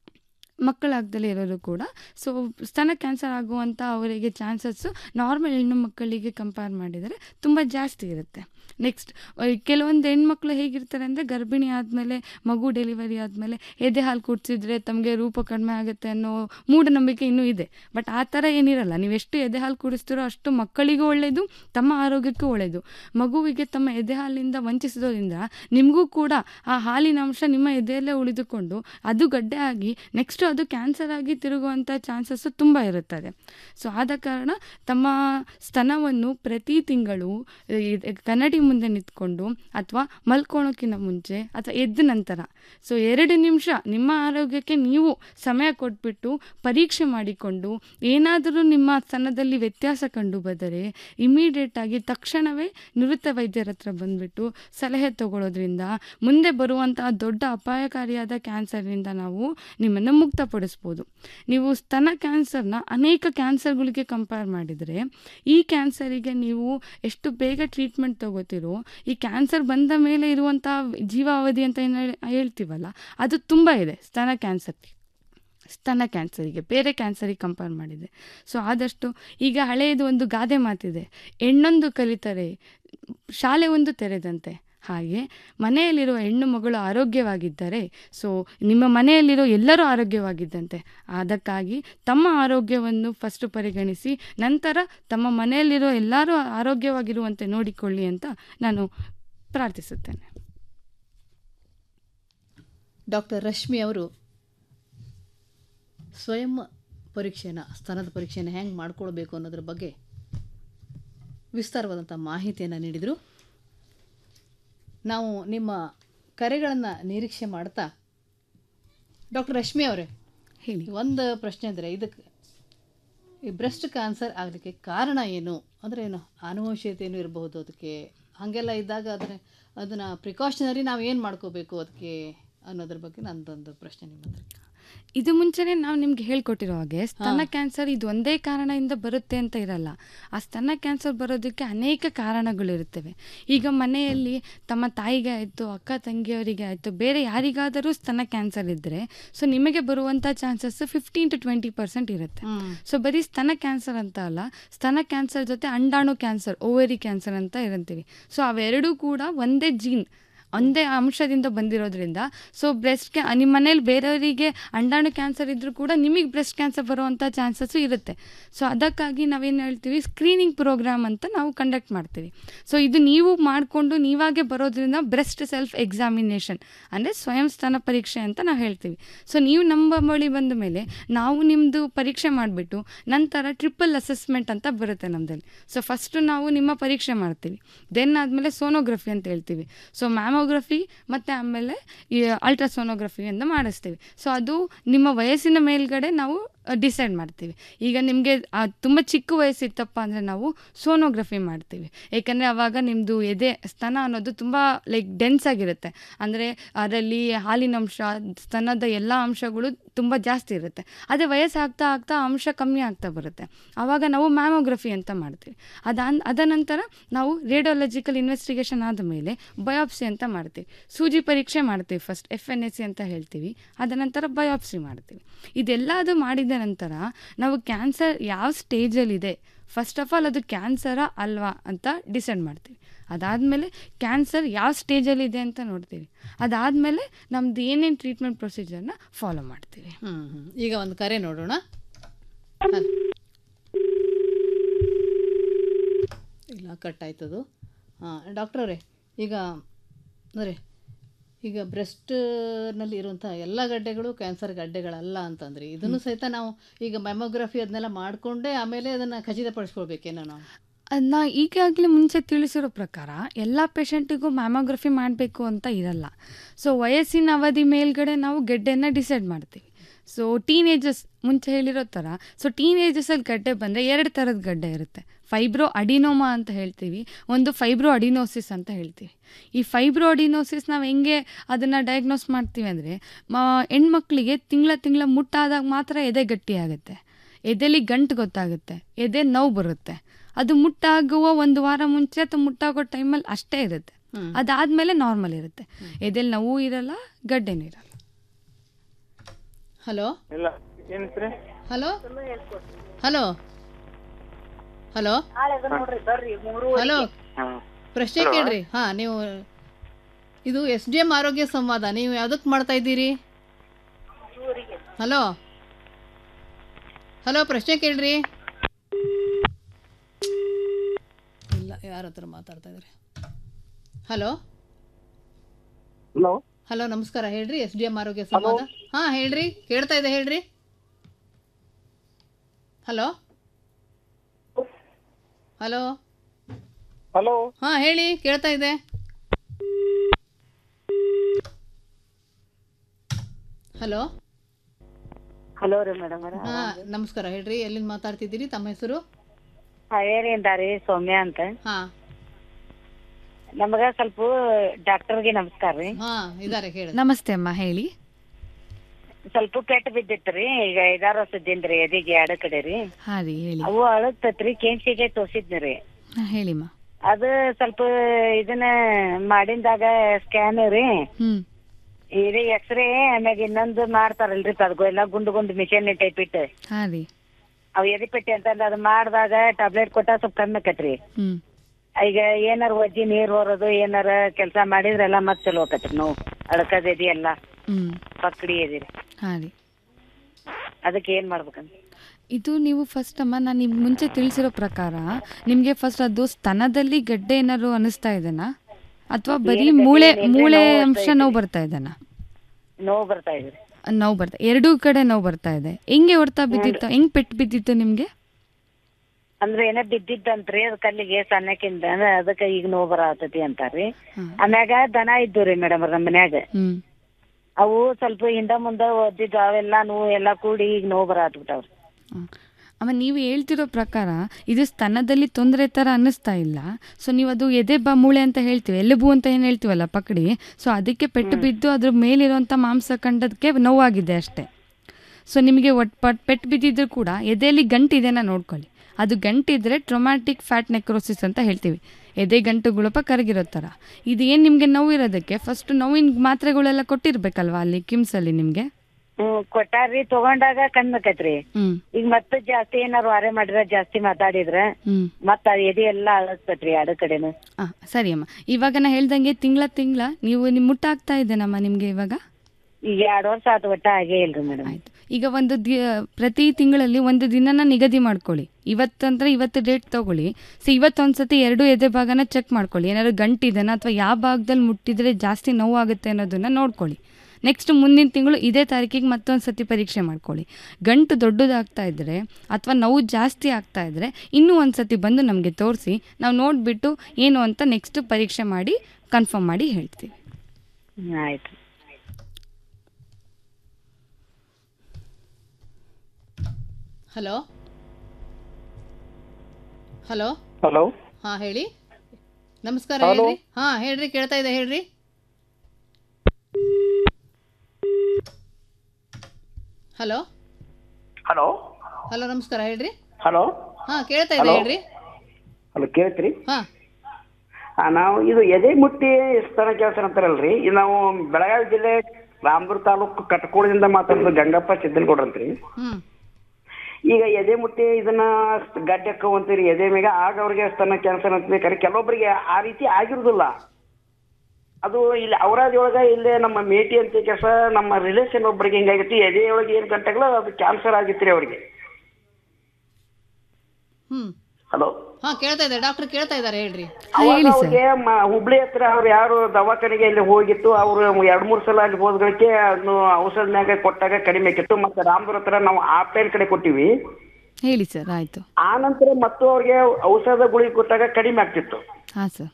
ಮಕ್ಕಳಾಗ್ದಲೇ ಇರೋರು ಕೂಡ ಸೊ ಸ್ತನ ಕ್ಯಾನ್ಸರ್ ಆಗುವಂಥ ಅವರಿಗೆ ಚಾನ್ಸಸ್ಸು ನಾರ್ಮಲ್ ಹೆಣ್ಣು ಮಕ್ಕಳಿಗೆ ಕಂಪೇರ್ ಮಾಡಿದರೆ ತುಂಬ ಜಾಸ್ತಿ ಇರುತ್ತೆ ನೆಕ್ಸ್ಟ್ ಕೆಲವೊಂದು ಹೆಣ್ಮಕ್ಳು ಹೇಗಿರ್ತಾರೆ ಅಂದರೆ ಗರ್ಭಿಣಿ ಆದಮೇಲೆ ಮಗು ಡೆಲಿವರಿ ಆದಮೇಲೆ ಎದೆ ಹಾಲು ಕುಡಿಸಿದ್ರೆ ತಮಗೆ ರೂಪ ಕಡಿಮೆ ಆಗುತ್ತೆ ಅನ್ನೋ ಮೂಢನಂಬಿಕೆ ಇನ್ನೂ ಇದೆ ಬಟ್ ಆ ಥರ ಏನಿರಲ್ಲ ನೀವು ಎಷ್ಟು ಎದೆ ಹಾಲು ಕುಡಿಸ್ತೀರೋ ಅಷ್ಟು ಮಕ್ಕಳಿಗೂ ಒಳ್ಳೆಯದು ತಮ್ಮ ಆರೋಗ್ಯಕ್ಕೂ ಒಳ್ಳೆಯದು ಮಗುವಿಗೆ ತಮ್ಮ ಎದೆ ಹಾಲಿನಿಂದ ವಂಚಿಸೋದ್ರಿಂದ ನಿಮಗೂ ಕೂಡ ಆ ಹಾಲಿನ ಅಂಶ ನಿಮ್ಮ ಎದೆಯಲ್ಲೇ ಉಳಿದುಕೊಂಡು ಅದು ಗಡ್ಡೆ ಆಗಿ ನೆಕ್ಸ್ಟ್ ಅದು ಕ್ಯಾನ್ಸರ್ ಆಗಿ ತಿರುಗುವಂಥ ಚಾನ್ಸಸ್ಸು ತುಂಬ ಇರುತ್ತದೆ ಸೊ ಆದ ಕಾರಣ ತಮ್ಮ ಸ್ತನವನ್ನು ಪ್ರತಿ ತಿಂಗಳು ಈ ಕನ್ನಡಿ ಮುಂದೆ ನಿಂತ್ಕೊಂಡು ಅಥವಾ ಮಲ್ಕೊಳೋಕ್ಕಿಂತ ಮುಂಚೆ ಅಥವಾ ಎದ್ದ ನಂತರ ಸೊ ಎರಡು ನಿಮಿಷ ನಿಮ್ಮ ಆರೋಗ್ಯಕ್ಕೆ ನೀವು ಸಮಯ ಕೊಟ್ಬಿಟ್ಟು ಪರೀಕ್ಷೆ ಮಾಡಿಕೊಂಡು ಏನಾದರೂ ನಿಮ್ಮ ಸ್ತನದಲ್ಲಿ ವ್ಯತ್ಯಾಸ ಕಂಡು ಬಂದರೆ ಇಮಿಡಿಯೇಟ್ ಆಗಿ ತಕ್ಷಣವೇ ನಿವೃತ್ತ ವೈದ್ಯರ ಹತ್ರ ಬಂದ್ಬಿಟ್ಟು ಸಲಹೆ ತಗೊಳ್ಳೋದ್ರಿಂದ ಮುಂದೆ ಬರುವಂತಹ ದೊಡ್ಡ ಅಪಾಯಕಾರಿಯಾದ ಕ್ಯಾನ್ಸರ್ನಿಂದ ನಾವು ನಿಮ್ಮನ್ನು ಮುಕ್ತಪಡಿಸ್ಬೋದು ನೀವು ಸ್ತನ ಕ್ಯಾನ್ಸರ್ನ ಅನೇಕ ಕ್ಯಾನ್ಸರ್ಗಳಿಗೆ ಕಂಪೇರ್ ಮಾಡಿದರೆ ಈ ಕ್ಯಾನ್ಸರಿಗೆ ನೀವು ಎಷ್ಟು ಬೇಗ ಟ್ರೀಟ್ಮೆಂಟ್ ತಗೋತಿರೋ ಈ ಕ್ಯಾನ್ಸರ್ ಬಂದ ಮೇಲೆ ಇರುವಂಥ ಜೀವಾವಧಿ ಅಂತ ಏನು ಹೇಳಿ- ಹೇಳ್ತೀವಲ್ಲ ಅದು ತುಂಬ ಇದೆ ಸ್ತನ ಕ್ಯಾನ್ಸರ್ಗೆ ಸ್ತನ ಕ್ಯಾನ್ಸರಿಗೆ ಬೇರೆ ಕ್ಯಾನ್ಸರಿಗೆ ಕಂಪೇರ್ ಮಾಡಿದೆ ಸೊ ಆದಷ್ಟು ಈಗ ಹಳೆಯದು ಒಂದು ಗಾದೆ ಮಾತಿದೆ ಹೆಣ್ಣೊಂದು ಕಲಿತರೆ ಶಾಲೆ ಒಂದು ತೆರೆದಂತೆ ಹಾಗೆ ಮನೆಯಲ್ಲಿರುವ ಹೆಣ್ಣು ಮಗಳು ಆರೋಗ್ಯವಾಗಿದ್ದರೆ ಸೊ ನಿಮ್ಮ ಮನೆಯಲ್ಲಿರೋ ಎಲ್ಲರೂ ಆರೋಗ್ಯವಾಗಿದ್ದಂತೆ ಅದಕ್ಕಾಗಿ ತಮ್ಮ ಆರೋಗ್ಯವನ್ನು ಫಸ್ಟು ಪರಿಗಣಿಸಿ ನಂತರ ತಮ್ಮ ಮನೆಯಲ್ಲಿರೋ ಎಲ್ಲರೂ ಆರೋಗ್ಯವಾಗಿರುವಂತೆ ನೋಡಿಕೊಳ್ಳಿ ಅಂತ ನಾನು ಪ್ರಾರ್ಥಿಸುತ್ತೇನೆ ಡಾಕ್ಟರ್ ರಶ್ಮಿ ಅವರು ಸ್ವಯಂ ಪರೀಕ್ಷೆನ ಸ್ತನದ ಪರೀಕ್ಷೆನ ಹೆಂಗೆ ಮಾಡ್ಕೊಳ್ಬೇಕು ಅನ್ನೋದ್ರ ಬಗ್ಗೆ ವಿಸ್ತಾರವಾದಂಥ ಮಾಹಿತಿಯನ್ನು ನೀಡಿದರು ನಾವು ನಿಮ್ಮ ಕರೆಗಳನ್ನು ನಿರೀಕ್ಷೆ ಮಾಡ್ತಾ ಡಾಕ್ಟರ್ ರಶ್ಮಿ ಅವರೇ ಹೇಳಿ ಒಂದು ಪ್ರಶ್ನೆ ಅಂದರೆ ಇದಕ್ಕೆ ಈ ಬ್ರೆಸ್ಟ್ ಕ್ಯಾನ್ಸರ್ ಆಗಲಿಕ್ಕೆ ಕಾರಣ ಏನು ಅಂದರೆ ಏನು ಆನುವಂಶೀಯತೆ ಏನು ಇರಬಹುದು ಅದಕ್ಕೆ ಹಾಗೆಲ್ಲ ಇದ್ದಾಗ ಅದನ್ನ ಅದನ್ನು ಪ್ರಿಕಾಷನರಿ ನಾವು ಏನು ಮಾಡ್ಕೋಬೇಕು ಅದಕ್ಕೆ ಅನ್ನೋದ್ರ ಬಗ್ಗೆ ನಂದೊಂದು ಪ್ರಶ್ನೆ ನಿಮ್ಮ ಹತ್ರ ಇದು ಮುಂಚೆನೆ ನಾವು ನಿಮ್ಗೆ ಹೇಳ್ಕೊಟ್ಟಿರೋ ಹಾಗೆ ಸ್ತನ ಕ್ಯಾನ್ಸರ್ ಇದು ಒಂದೇ ಕಾರಣದಿಂದ ಬರುತ್ತೆ ಅಂತ ಇರಲ್ಲ ಆ ಸ್ತನ ಕ್ಯಾನ್ಸರ್ ಬರೋದಕ್ಕೆ ಅನೇಕ ಕಾರಣಗಳಿರುತ್ತವೆ ಈಗ ಮನೆಯಲ್ಲಿ ತಮ್ಮ ತಾಯಿಗೆ ಆಯಿತು ಅಕ್ಕ ತಂಗಿಯವರಿಗೆ ಆಯಿತು ಬೇರೆ ಯಾರಿಗಾದರೂ ಸ್ತನ ಕ್ಯಾನ್ಸರ್ ಇದ್ದರೆ ಸೊ ನಿಮಗೆ ಬರುವಂಥ chances fifteen to twenty percent ಇರುತ್ತೆ ಸೊ ಬರೀ ಸ್ತನ ಕ್ಯಾನ್ಸರ್ ಅಂತ ಅಲ್ಲ ಸ್ತನ ಕ್ಯಾನ್ಸರ್ ಜೊತೆ ಅಂಡಾಣು ಕ್ಯಾನ್ಸರ್ ಓವರಿ ಕ್ಯಾನ್ಸರ್ ಅಂತ ಇರಂತೀವಿ ಸೊ ಅವೆರಡೂ ಕೂಡ ಒಂದೇ ಜೀನ್ ಒಂದೇ ಅಂಶದಿಂದ ಬಂದಿರೋದ್ರಿಂದ ಸೊ ಬ್ರೆಸ್ಟ್ಗೆ ನಿಮ್ಮ ಮನೇಲಿ ಬೇರೆಯವರಿಗೆ ಅಂಡಾಣು ಕ್ಯಾನ್ಸರ್ ಇದ್ದರೂ ಕೂಡ ನಿಮಗೆ ಬ್ರೆಸ್ಟ್ ಕ್ಯಾನ್ಸರ್ ಬರುವಂಥ ಚಾನ್ಸಸ್ಸು ಇರುತ್ತೆ ಸೊ ಅದಕ್ಕಾಗಿ ನಾವೇನು ಹೇಳ್ತೀವಿ ಸ್ಕ್ರೀನಿಂಗ್ ಪ್ರೋಗ್ರಾಮ್ ಅಂತ ನಾವು ಕಂಡಕ್ಟ್ ಮಾಡ್ತೀವಿ ಸೊ ಇದು ನೀವು ಮಾಡಿಕೊಂಡು ನೀವಾಗೆ ಬರೋದ್ರಿಂದ ಬ್ರೆಸ್ಟ್ ಸೆಲ್ಫ್ ಎಕ್ಸಾಮಿನೇಷನ್ ಅಂದರೆ ಸ್ವಯಂ ಸ್ತನ ಪರೀಕ್ಷೆ ಅಂತ ನಾವು ಹೇಳ್ತೀವಿ ಸೊ ನೀವು ನಮ್ಮ ಬಳಿ ಬಂದ ಮೇಲೆ ನಾವು ನಿಮ್ಮದು ಪರೀಕ್ಷೆ ಮಾಡಿಬಿಟ್ಟು ನಂತರ ಟ್ರಿಪಲ್ ಅಸೆಸ್ಮೆಂಟ್ ಅಂತ ಬರುತ್ತೆ ನಮ್ಮದಲ್ಲಿ ಸೊ ಫಸ್ಟು ನಾವು ನಿಮ್ಮ ಪರೀಕ್ಷೆ ಮಾಡ್ತೀವಿ ದೆನ್ ಆದಮೇಲೆ ಸೋನೋಗ್ರಫಿ ಅಂತ ಹೇಳ್ತೀವಿ ಸೊ ಮ್ಯಾಮೋಗ್ರಫಿ ಮತ್ತು ಆಮೇಲೆ ಈ ಅಲ್ಟ್ರಾಸೋನೋಗ್ರಫಿ ಅಂತ ಮಾಡಿಸ್ತೀವಿ ಸೊ ಅದು ನಿಮ್ಮ ವಯಸ್ಸಿನ ಮೇಲ್ಗಡೆ ನಾವು ಡಿಸೈಡ್ ಮಾಡ್ತೀವಿ ಈಗ ನಿಮಗೆ ತುಂಬ ಚಿಕ್ಕ ವಯಸ್ಸಿತ್ತಪ್ಪ ಅಂದರೆ ನಾವು ಸೋನೋಗ್ರಫಿ ಮಾಡ್ತೀವಿ ಏಕೆಂದರೆ ಆವಾಗ ನಿಮ್ಮದು ಎದೆ ಸ್ತನ ಅನ್ನೋದು ತುಂಬ ಲೈಕ್ ಡೆನ್ಸ್ ಆಗಿರುತ್ತೆ ಅಂದರೆ ಅದರಲ್ಲಿ ಹಾಲಿನ ಅಂಶ ಸ್ತನದ ಎಲ್ಲ ಅಂಶಗಳು ತುಂಬ ಜಾಸ್ತಿ ಇರುತ್ತೆ ಅದೇ ವಯಸ್ಸಾಗ್ತಾ ಆಗ್ತಾ ಅಂಶ ಕಮ್ಮಿ ಆಗ್ತಾ ಬರುತ್ತೆ ಆವಾಗ ನಾವು ಮ್ಯಾಮೋಗ್ರಫಿ ಅಂತ ಮಾಡ್ತೀವಿ ಅದಾದ ಅದ ನಂತರ ನಾವು ರೇಡಿಯೋಲಜಿಕಲ್ ಇನ್ವೆಸ್ಟಿಗೇಷನ್ ಆದ ಮೇಲೆ ಬಯಾಪ್ಸಿ ಅಂತ ಮಾಡ್ತೀವಿ ಸೂಜಿ ಪರೀಕ್ಷೆ ಮಾಡ್ತೀವಿ first F N S C ಅಂತ ಹೇಳ್ತೀವಿ ಅದ ನಂತರ ಬಯಾಪ್ಸಿ ಮಾಡ್ತೀವಿ ಇದೆಲ್ಲದು ಮಾಡಿದ ನಂತರ ನಾವು ಕ್ಯಾನ್ಸರ್ ಯಾವ ಸ್ಟೇಜಲ್ಲಿದೆ ಫಸ್ಟ್ ಆಫ್ ಆಲ್ ಅದು ಕ್ಯಾನ್ಸರಾ ಅಲ್ವಾ ಅಂತ ಡಿಸೈಡ್ ಮಾಡ್ತೀವಿ ಅದಾದಮೇಲೆ ಕ್ಯಾನ್ಸರ್ ಯಾವ ಸ್ಟೇಜಲ್ಲಿದೆ ಅಂತ ನೋಡ್ತೀವಿ ಅದಾದಮೇಲೆ ನಮ್ದು ಏನೇನು ಟ್ರೀಟ್ಮೆಂಟ್ ಪ್ರೊಸೀಜರ್ನ ಫಾಲೋ ಮಾಡ್ತೀವಿ ಹ್ಮ್ ಹ್ಮ್. ಈಗ ಒಂದು ಕರೆ ನೋಡೋಣ ಇಲ್ಲ ಕಟ್ ಆಯ್ತದು ಹಾಂ ಡಾಕ್ಟ್ರವ್ರೆ ಈಗ ಅಂದರೆ ಈಗ ಬ್ರೆಸ್ಟ್ನಲ್ಲಿ ಇರುವಂಥ ಎಲ್ಲ ಗಡ್ಡೆಗಳು ಕ್ಯಾನ್ಸರ್ ಗಡ್ಡೆಗಳಲ್ಲ ಅಂತಂದ್ರಿ ಇದನ್ನು ಸಹಿತ ನಾವು ಈಗ ಮೆಮೊಗ್ರಫಿ ಅದನ್ನೆಲ್ಲ ಮಾಡಿಕೊಂಡೇ ಆಮೇಲೆ ಅದನ್ನು ಖಚಿತಪಡಿಸ್ಕೊಳ್ಬೇಕೇನೋ ನಾವು ಅದನ್ನ ಈಗಾಗಲೇ ಮುಂಚೆ ತಿಳಿಸಿರೋ ಪ್ರಕಾರ ಎಲ್ಲ ಪೇಷಂಟಿಗೂ ಮ್ಯಾಮೋಗ್ರಫಿ ಮಾಡಬೇಕು ಅಂತ ಇರಲ್ಲ ಸೊ ವಯಸ್ಸಿನ ಅವಧಿ ಮೇಲ್ಗಡೆ ನಾವು ಗೆಡ್ಡೆನ ಡಿಸೈಡ್ ಮಾಡ್ತೀವಿ ಸೊ ಟೀನೇಜಸ್ ಮುಂಚೆ ಹೇಳಿರೋ ಥರ ಸೊ ಟೀನೇಜಸಲ್ಲಿ ಗಡ್ಡೆ ಬಂದರೆ ಎರಡು ಥರದ ಗಡ್ಡೆ ಇರುತ್ತೆ ಫೈಬ್ರೋ ಅಡಿನೋಮಾ ಅಂತ ಹೇಳ್ತೀವಿ ಒಂದು ಫೈಬ್ರೋ ಅಡಿನೋಸಿಸ್ ಅಂತ ಹೇಳ್ತೀವಿ ಈ ಫೈಬ್ರೋ ಅಡಿನೋಸಿಸ್ ನಾವು ಹೆಂಗೆ ಅದನ್ನು ಡಯಾಗ್ನೋಸ್ ಮಾಡ್ತೀವಿ ಅಂದರೆ ಹೆಣ್ಮಕ್ಳಿಗೆ ತಿಂಗಳ ತಿಂಗಳ ಮುಟ್ಟಾದಾಗ ಮಾತ್ರ ಎದೆ ಗಟ್ಟಿ ಆಗುತ್ತೆ ಎದೆಲಿ ಗಂಟು ಗೊತ್ತಾಗುತ್ತೆ ಎದೆ ನೋವು ಬರುತ್ತೆ ಅದು ಮುಟ್ಟಾಗುವ ಒಂದು ವಾರ ಮುಂಚೆ ಅಥವಾ ಮುಟ್ಟಾಗೋ ಟೈಮಲ್ಲಿ ಅಷ್ಟೇ ಇರುತ್ತೆ ಅದಾದಮೇಲೆ ನಾರ್ಮಲ್ ಇರುತ್ತೆ ಎದೆಲಿ ನೋವು ಇರಲ್ಲ ಗಡ್ಡೆನೂ ಇರಲ್ಲ ಹಲೋ ಇಲ್ಲ ಏನ್ ಹೆಸ್ರು? ಹಲೋ ಹಲೋ ಹಲೋ ಹಲೋ ಪ್ರಶ್ನೆ Hello. ಕೇಳ್ರಿ ಹಾ ನೀವು ಇದು ಎಸ್ ಡಿ ಎಂ ಆರೋಗ್ಯ ಸಂವಾದ ನೀವು ಯಾವ್ದಕ್ಕೆ ಮಾಡ್ತಾ ಇದ್ದೀರಿ ಹಲೋ ಹಲೋ ಪ್ರಶ್ನೆ ಕೇಳ್ರಿ ಇಲ್ಲ ಯಾರ ಹತ್ರ ಮಾತಾಡ್ತಾ ಇದ್ರಿ ಹಲೋ ಹಲೋ ಹಲೋ ನಮಸ್ಕಾರ ಹೇಳ್ರಿ ಎಸ್ ಡಿ ಎಂ ಆರೋಗ್ಯ ಸಂವಾದ ಹಾ ಹೇಳ್ರಿ ಕೇಳ್ತಾ ಇದೆ ಹೇಳ್ರಿ ಹಲೋ ಹಲೋ ಹಲೋ ಹಾ ಹೇಳಿ ಕೇಳ್ತಾ ಇದೆ ಹಲೋ ಹಲೋ ರೀ ಮೇಡಮ್ ಹಾ ನಮಸ್ಕಾರ ಹೇಳ್ರಿ ಎಲ್ಲಿಂದ ಮಾತಾಡ್ತಿದ್ದೀರಿ ತಮ್ಮ ಹೆಸರು ಹಾವೇರಿಯಿಂದ ರೀ ಸೌಮ್ಯ ಅಂತ ಹಾ ನಮಗ ಸ್ವಲ್ಪ ಡಾಕ್ಟರ್ಗೆ ನಮಸ್ಕಾರ ರೀ ಹಾ ಇದಾರೆ ಹೇಳಿ ನಮಸ್ತೆ ಅಮ್ಮ ಹೇಳಿ ಸ್ವಲ್ಪ ಪೆಟ್ಟು ಬಿದ್ದಿತ್ರಿ ಈಗ ಐದಾರು ವರ್ಷದಿಂದ ರೀ ಎದಿಗೆ ಎರಡು ಕಡೆ ರೀ ಹಾಂ ರೀ ಹೇಳಿ ಅವು ಅಳಗ್ತತ್ರಿ ಕೆಂಚಿಗೆ ತೋರ್ಸಿದ್ನಿ ರೀ ಹಾಂ ಹೇಳಿಮ್ಮ ಅದು ಸ್ವಲ್ಪ ಇದನ್ನ ಮಾಡಿಂದಾಗ ಸ್ಕ್ಯಾನ್ ರೀ ಹ್ಮ್ ಇದು ಎಕ್ಸ್ರೇ ಆಮ್ಯಾಗ ಇನ್ನೊಂದು ಮಾಡ್ತಾರಲ್ರಿ ಪದ್ಗೋ ಎಲ್ಲ ಗುಂಡು ಗುಂಡು ಮಿಷನ್ ಟೈಪ್ ಇಟ್ಟು ಹಾಂ ರೀ ಅವ್ ಎದಿ ಪೆಟ್ಟಿ ಅಂತಂದ್ ಅದು ಮಾಡಿದಾಗ ಟ್ಯಾಬ್ಲೆಟ್ ಕೊಟ್ಟ ಸ್ವಲ್ಪ ಕಮ್ಮಿ ಆಕತ್ರಿ ಹ್ಮ್ ಈಗ ಏನಾರ ಒಜ್ಜಿ ನೀರ್ ಹೊರೋದು ಏನಾರ ಕೆಲಸ ಮಾಡಿದ್ರೆ ಎಲ್ಲ ಮತ್ ಚಲೋ ಆಕತ್ರಿ ನೋವು ಅಳ್ಕದೆದಿ ಎಲ್ಲ ಹ್ಮ್ ಪಕ್ಕಡಿ ಎದಿರಿ ಹಾಂ ರೀ ಅದಕ್ಕೆ ಏನ್ ಮಾಡ್ಬೇಕಂತ ಇದು ನೀವು ಫಸ್ಟ್ ಅಮ್ಮ ನಾನು ನಿಮ್ಗೆ ಮುಂಚೆ ತಿಳಿಸಿರೋ ಪ್ರಕಾರ ನಿಮಗೆ ಫಸ್ಟ್ ಅದು ಸ್ತನದಲ್ಲಿ ಗಡ್ಡೆ ಏನಾದ್ರು ಅನಿಸ್ತಾ ಇದೆನಾ ಅಥವಾ ಬರೀ ಏನು ಗಡ್ಡೆ ಮೂಳೆ ಏನಿಲ್ಲ, ಮೂಳೆ ನೋವು ಅಂಶ ಬರ್ತಾ ನೋವು ಬರ್ತಾ ಇದೆನಾ ನೋವು ಬರ್ತಾ ಇದ್ರಿ ನೋವು ಬರ್ತಾ ಎರಡೂ ಕಡೆ ನೋವು ಬರ್ತಾ ಇದೆ ಹೆಂಗೆ ಹೊಡ್ತಾ ಬಿದ್ದಿತ್ತು ಹೆಂಗ್ ಪೆಟ್ಟು ಬಿದ್ದಿತ್ತು ನಿಮಗೆ ಅಂದ್ರೆ ಏನೋ ಬಿದ್ದಿದ್ದಂತ್ರಿ ಅದ್ ಕಲ್ಲಿಗೆ ಸಣ್ಣಕ್ಕಿಂದ ಅದಕ್ಕ ಈಗ ನೋವು ಬರತೈತಿ ಅಂತಾರ್ರಿ ಆಮ್ಯಾಗ ದನ ಇದ್ದು ರೀ ಮೇಡಮ್ ನಮ್ಮ ಮನ್ಯಾಗ ಹ್ಮ್ ಅವು ಸ್ವಲ್ಪ ಹಿಂದ ಮುಂದ ಒದ್ದಿದ್ದು ಅವೆಲ್ಲ ನೋವು ಎಲ್ಲಾ ಕೂಡಿ ಈಗ ನೋವು ಬರತ್ಬಿಟ್ಟವ್ರಿ ಅಮ್ಮ ನೀವು ಹೇಳ್ತಿರೋ ಪ್ರಕಾರ ಇದು ಸ್ತನದಲ್ಲಿ ತೊಂದರೆ ಥರ ಅನ್ನಿಸ್ತಾ ಇಲ್ಲ ಸೊ ನೀವು ಅದು ಎದೆ ಬ ಮೂಳೆ ಅಂತ ಹೇಳ್ತೀವಿ ಎಲುಬು ಅಂತ ಏನು ಹೇಳ್ತೀವಲ್ಲ ಪಕಡಿ ಸೊ ಅದಕ್ಕೆ ಪೆಟ್ಟು ಬಿದ್ದು ಅದ್ರ ಮೇಲಿರುವಂಥ ಮಾಂಸ ಕಂಡದಕ್ಕೆ ನೋವಾಗಿದೆ ಅಷ್ಟೇ ಸೊ ನಿಮಗೆ ಒಟ್ ಪಟ್ ಪೆಟ್ಟು ಬಿದ್ದಿದ್ರು ಕೂಡ ಎದೆಯಲ್ಲಿ ಗಂಟಿದೆನಾ ನೋಡ್ಕೊಳ್ಳಿ ಅದು ಗಂಟಿದ್ರೆ ಟ್ರೊಮ್ಯಾಟಿಕ್ ಫ್ಯಾಟ್ ನೆಕ್ರೋಸಿಸ್ ಅಂತ ಹೇಳ್ತೀವಿ ಎದೆ ಗಂಟುಗುಳಪ ಕರಗಿರೋ ಥರ ಇದು ಏನು ನಿಮಗೆ ನೋವು ಇರೋದಕ್ಕೆ ಫಸ್ಟ್ ನೋವಿನ ಮಾತ್ರೆಗಳೆಲ್ಲ ಕೊಟ್ಟಿರ್ಬೇಕಲ್ವಾ ಅಲ್ಲಿ ಕಿಮ್ಸಲ್ಲಿ ನಿಮಗೆ ಹ್ಮ್ ಕೊಟ್ಟಾರ್ರಿ ತಗೊಂಡಾಗ ಕಮ್ಮಿ ಆಕೈತ್ರಿ ಹ್ಮ್ ಈಗ ಮತ್ತೆ ಜಾಸ್ತಿ ಏನಾರು ವಾರೆ ಮಾಡಿದ್ರ ಜಾಸ್ತಿ ಮಾತಾಡಿದ್ರ ಹ್ಮ್ ಮತ್ತ ಎದೆ ಎಲ್ಲ ಅಳಸ್ತೈತ್ರಿ ಎರಡು ಕಡೆನು ಆ, ಸರಿ ಅಮ್ಮ ಇವಾಗ ನಾ ಹೇಳ್ದಂಗೆ ತಿಂಗಳ ತಿಂಗಳ ನೀವು ನಿಮ್ಮ ಮುಟ್ಟ ಆಗ್ತಾ ಇದ್ದೇನಮ್ಮ ನಿಮಗೆ ಇವಾಗ ಈಗ ಎರಡ್ ವರ್ಷ ಆತ ಒಟ್ಟ ಆಗೇ ಇಲ್ರಿ ಮೇಡಮ್ ಈಗ ಒಂದು ದಿ ಪ್ರತಿ ತಿಂಗಳಲ್ಲಿ ಒಂದು ದಿನನ ನಿಗದಿ ಮಾಡ್ಕೊಳ್ಳಿ ಇವತ್ತಂದ್ರೆ ಇವತ್ತು ಡೇಟ್ ತಗೊಳ್ಳಿ ಸೊ ಇವತ್ತೊಂದ್ಸತಿ ಎರಡು ಎದೆ ಭಾಗನ ಚೆಕ್ ಮಾಡ್ಕೊಳ್ಳಿ ಏನಾದ್ರು ಗಂಟಿದೆನಾ ಅಥವಾ ಯಾವ ಭಾಗದಲ್ಲಿ ಮುಟ್ಟಿದ್ರೆ ಜಾಸ್ತಿ ನೋವಾಗುತ್ತೆ ಅನ್ನೋದನ್ನ ನೋಡ್ಕೊಳ್ಳಿ ನೆಕ್ಸ್ಟ್ ಮುಂದಿನ ತಿಂಗಳು ಇದೇ ತಾರೀಕಿಗೆ ಮತ್ತೊಂದು ಸತಿ ಪರೀಕ್ಷೆ ಮಾಡ್ಕೊಳ್ಳಿ ಗಂಟು ದೊಡ್ಡದಾಗ್ತಾ ಇದ್ದರೆ ಅಥವಾ ನೋವು ಜಾಸ್ತಿ ಆಗ್ತಾ ಇದ್ದರೆ ಇನ್ನೂ ಒಂದು ಸತಿ ಬಂದು ನಮಗೆ ತೋರಿಸಿ ನಾವು ನೋಡಿಬಿಟ್ಟು ಏನು ಅಂತ ನೆಕ್ಸ್ಟ್ ಪರೀಕ್ಷೆ ಮಾಡಿ ಕನ್ಫರ್ಮ್ ಮಾಡಿ ಹೇಳ್ತೀವಿ ಆಯ್ತು ಹಲೋ ಹಲೋ ಹಲೋ ಹಾ ಹೇಳಿ ನಮಸ್ಕಾರ Hello. ಹೇಳ್ರಿ ಹಾ ಹೇಳ್ರಿ ಕೇಳ್ತಾ ಇದೆ ಹೇಳ್ರಿ ಹಲೋ ಹಲೋ ಹಲೋ ನಮಸ್ಕಾರ ಹೇಳ್ರಿ ಹಲೋ ಹಾ ಕೇಳ್ತಾ ಇದೆ Hello. ಹೇಳ್ರಿ ಹಲೋ ಕೇಳ್ತೀರಿ ಹಾ ಆ, ನಾವು ಇದು ಎದೆ ಮುಟ್ಟಿ ಸ್ತನ ಕೆಲಸ ಅಂತಾರಲ್ರಿ ಇದು ನಾವು ಬೆಳಗಾವಿ ಜಿಲ್ಲೆ ರಾಮದುರ್ಗ ತಾಲೂಕು ಕಟ್ಕೋಳದಿಂದ ಮಾತಾಡೋದು ಗಂಗಪ್ಪ ಸಿದ್ದನಗೌಡ್ರ ಅಂತ್ರಿ ಹ್ಮ್ ಈಗ ಎದೆ ಮುಟ್ಟಿ ಇದನ್ನ ಗಡ್ಡೆಕ್ಕ ಅಂತೀರಿ ಎದೆ ಮೇಲೆ ಆಗ ಅವ್ರಿಗೆ ಸ್ತನ ಕ್ಯಾನ್ಸರ್ ಅಂತ ಬೇಕಾದ್ರೆ ಕೆಲವೊಬ್ಬರಿಗೆ ಆ ರೀತಿ ಆಗಿರುದಿಲ್ಲ ಅದು ಇಲ್ಲಿ ಔರಾದಿ ಒಳಗ ಇಲ್ಲೇ ನಮ್ಮ ಮೇಟಿ ಅಂತ ಕೆಲಸ ನಮ್ಮ ರಿಲೇಷನ್ ಒಬ್ಬರಿಗೆ ಹಿಂಗಾಗಿತ್ತು ಎದೆ ಒಳಗೆ ಏನ್ ಗಂಟೆಗಳು ಅದು ಕ್ಯಾನ್ಸರ್ ಆಗಿತ್ತು ರೀ ಅವ್ರಿಗೆ ಹ್ಮ್ ಹಲೋ ಹಾ ಕೇಳ್ತಾ ಇದೆ ಡಾಕ್ಟರ್ ಕೇಳ್ತಾ ಇದ್ದಾರೆ ಹೇಳ್ರಿ ಅವಾಗ ಅವ್ರಿಗೆ ಮ- ಹುಬ್ಳಿ ಹತ್ರ ಅವ್ರು ಯಾರು ದವಾಖಾನೆಗೆ ಇಲ್ಲಿ ಹೋಗಿತ್ತು ಅವ್ರು ಎರಡ್ ಮೂರ್ ಸಲ ಅಲ್ಲಿ ಹೋದ್ಗಳಿಗೆ ಅದನ್ನು ಔಷಧ ಮ್ಯಾಗ ಕೊಟ್ಟಾಗ ಕಡಿಮೆ ಆಗಿತ್ತು ಮತ್ತೆ ರಾಮದುರ ಹತ್ರ ನಾವು ಆಪ್ಟೈಲ್ ಕಡೆ ಕೊಟ್ಟಿವಿ ಹೇಳಿ ಸರ್ ಆಯಿತು ಆ ನಂತರ ಮತ್ತು ಅವ್ರಿಗೆ ಔಷಧ ಗುಳಿಗೆ ಕೊಟ್ಟಾಗ ಕಡಿಮೆ ಆಗ್ತಿತ್ತು ಹಾಂ ಸರ್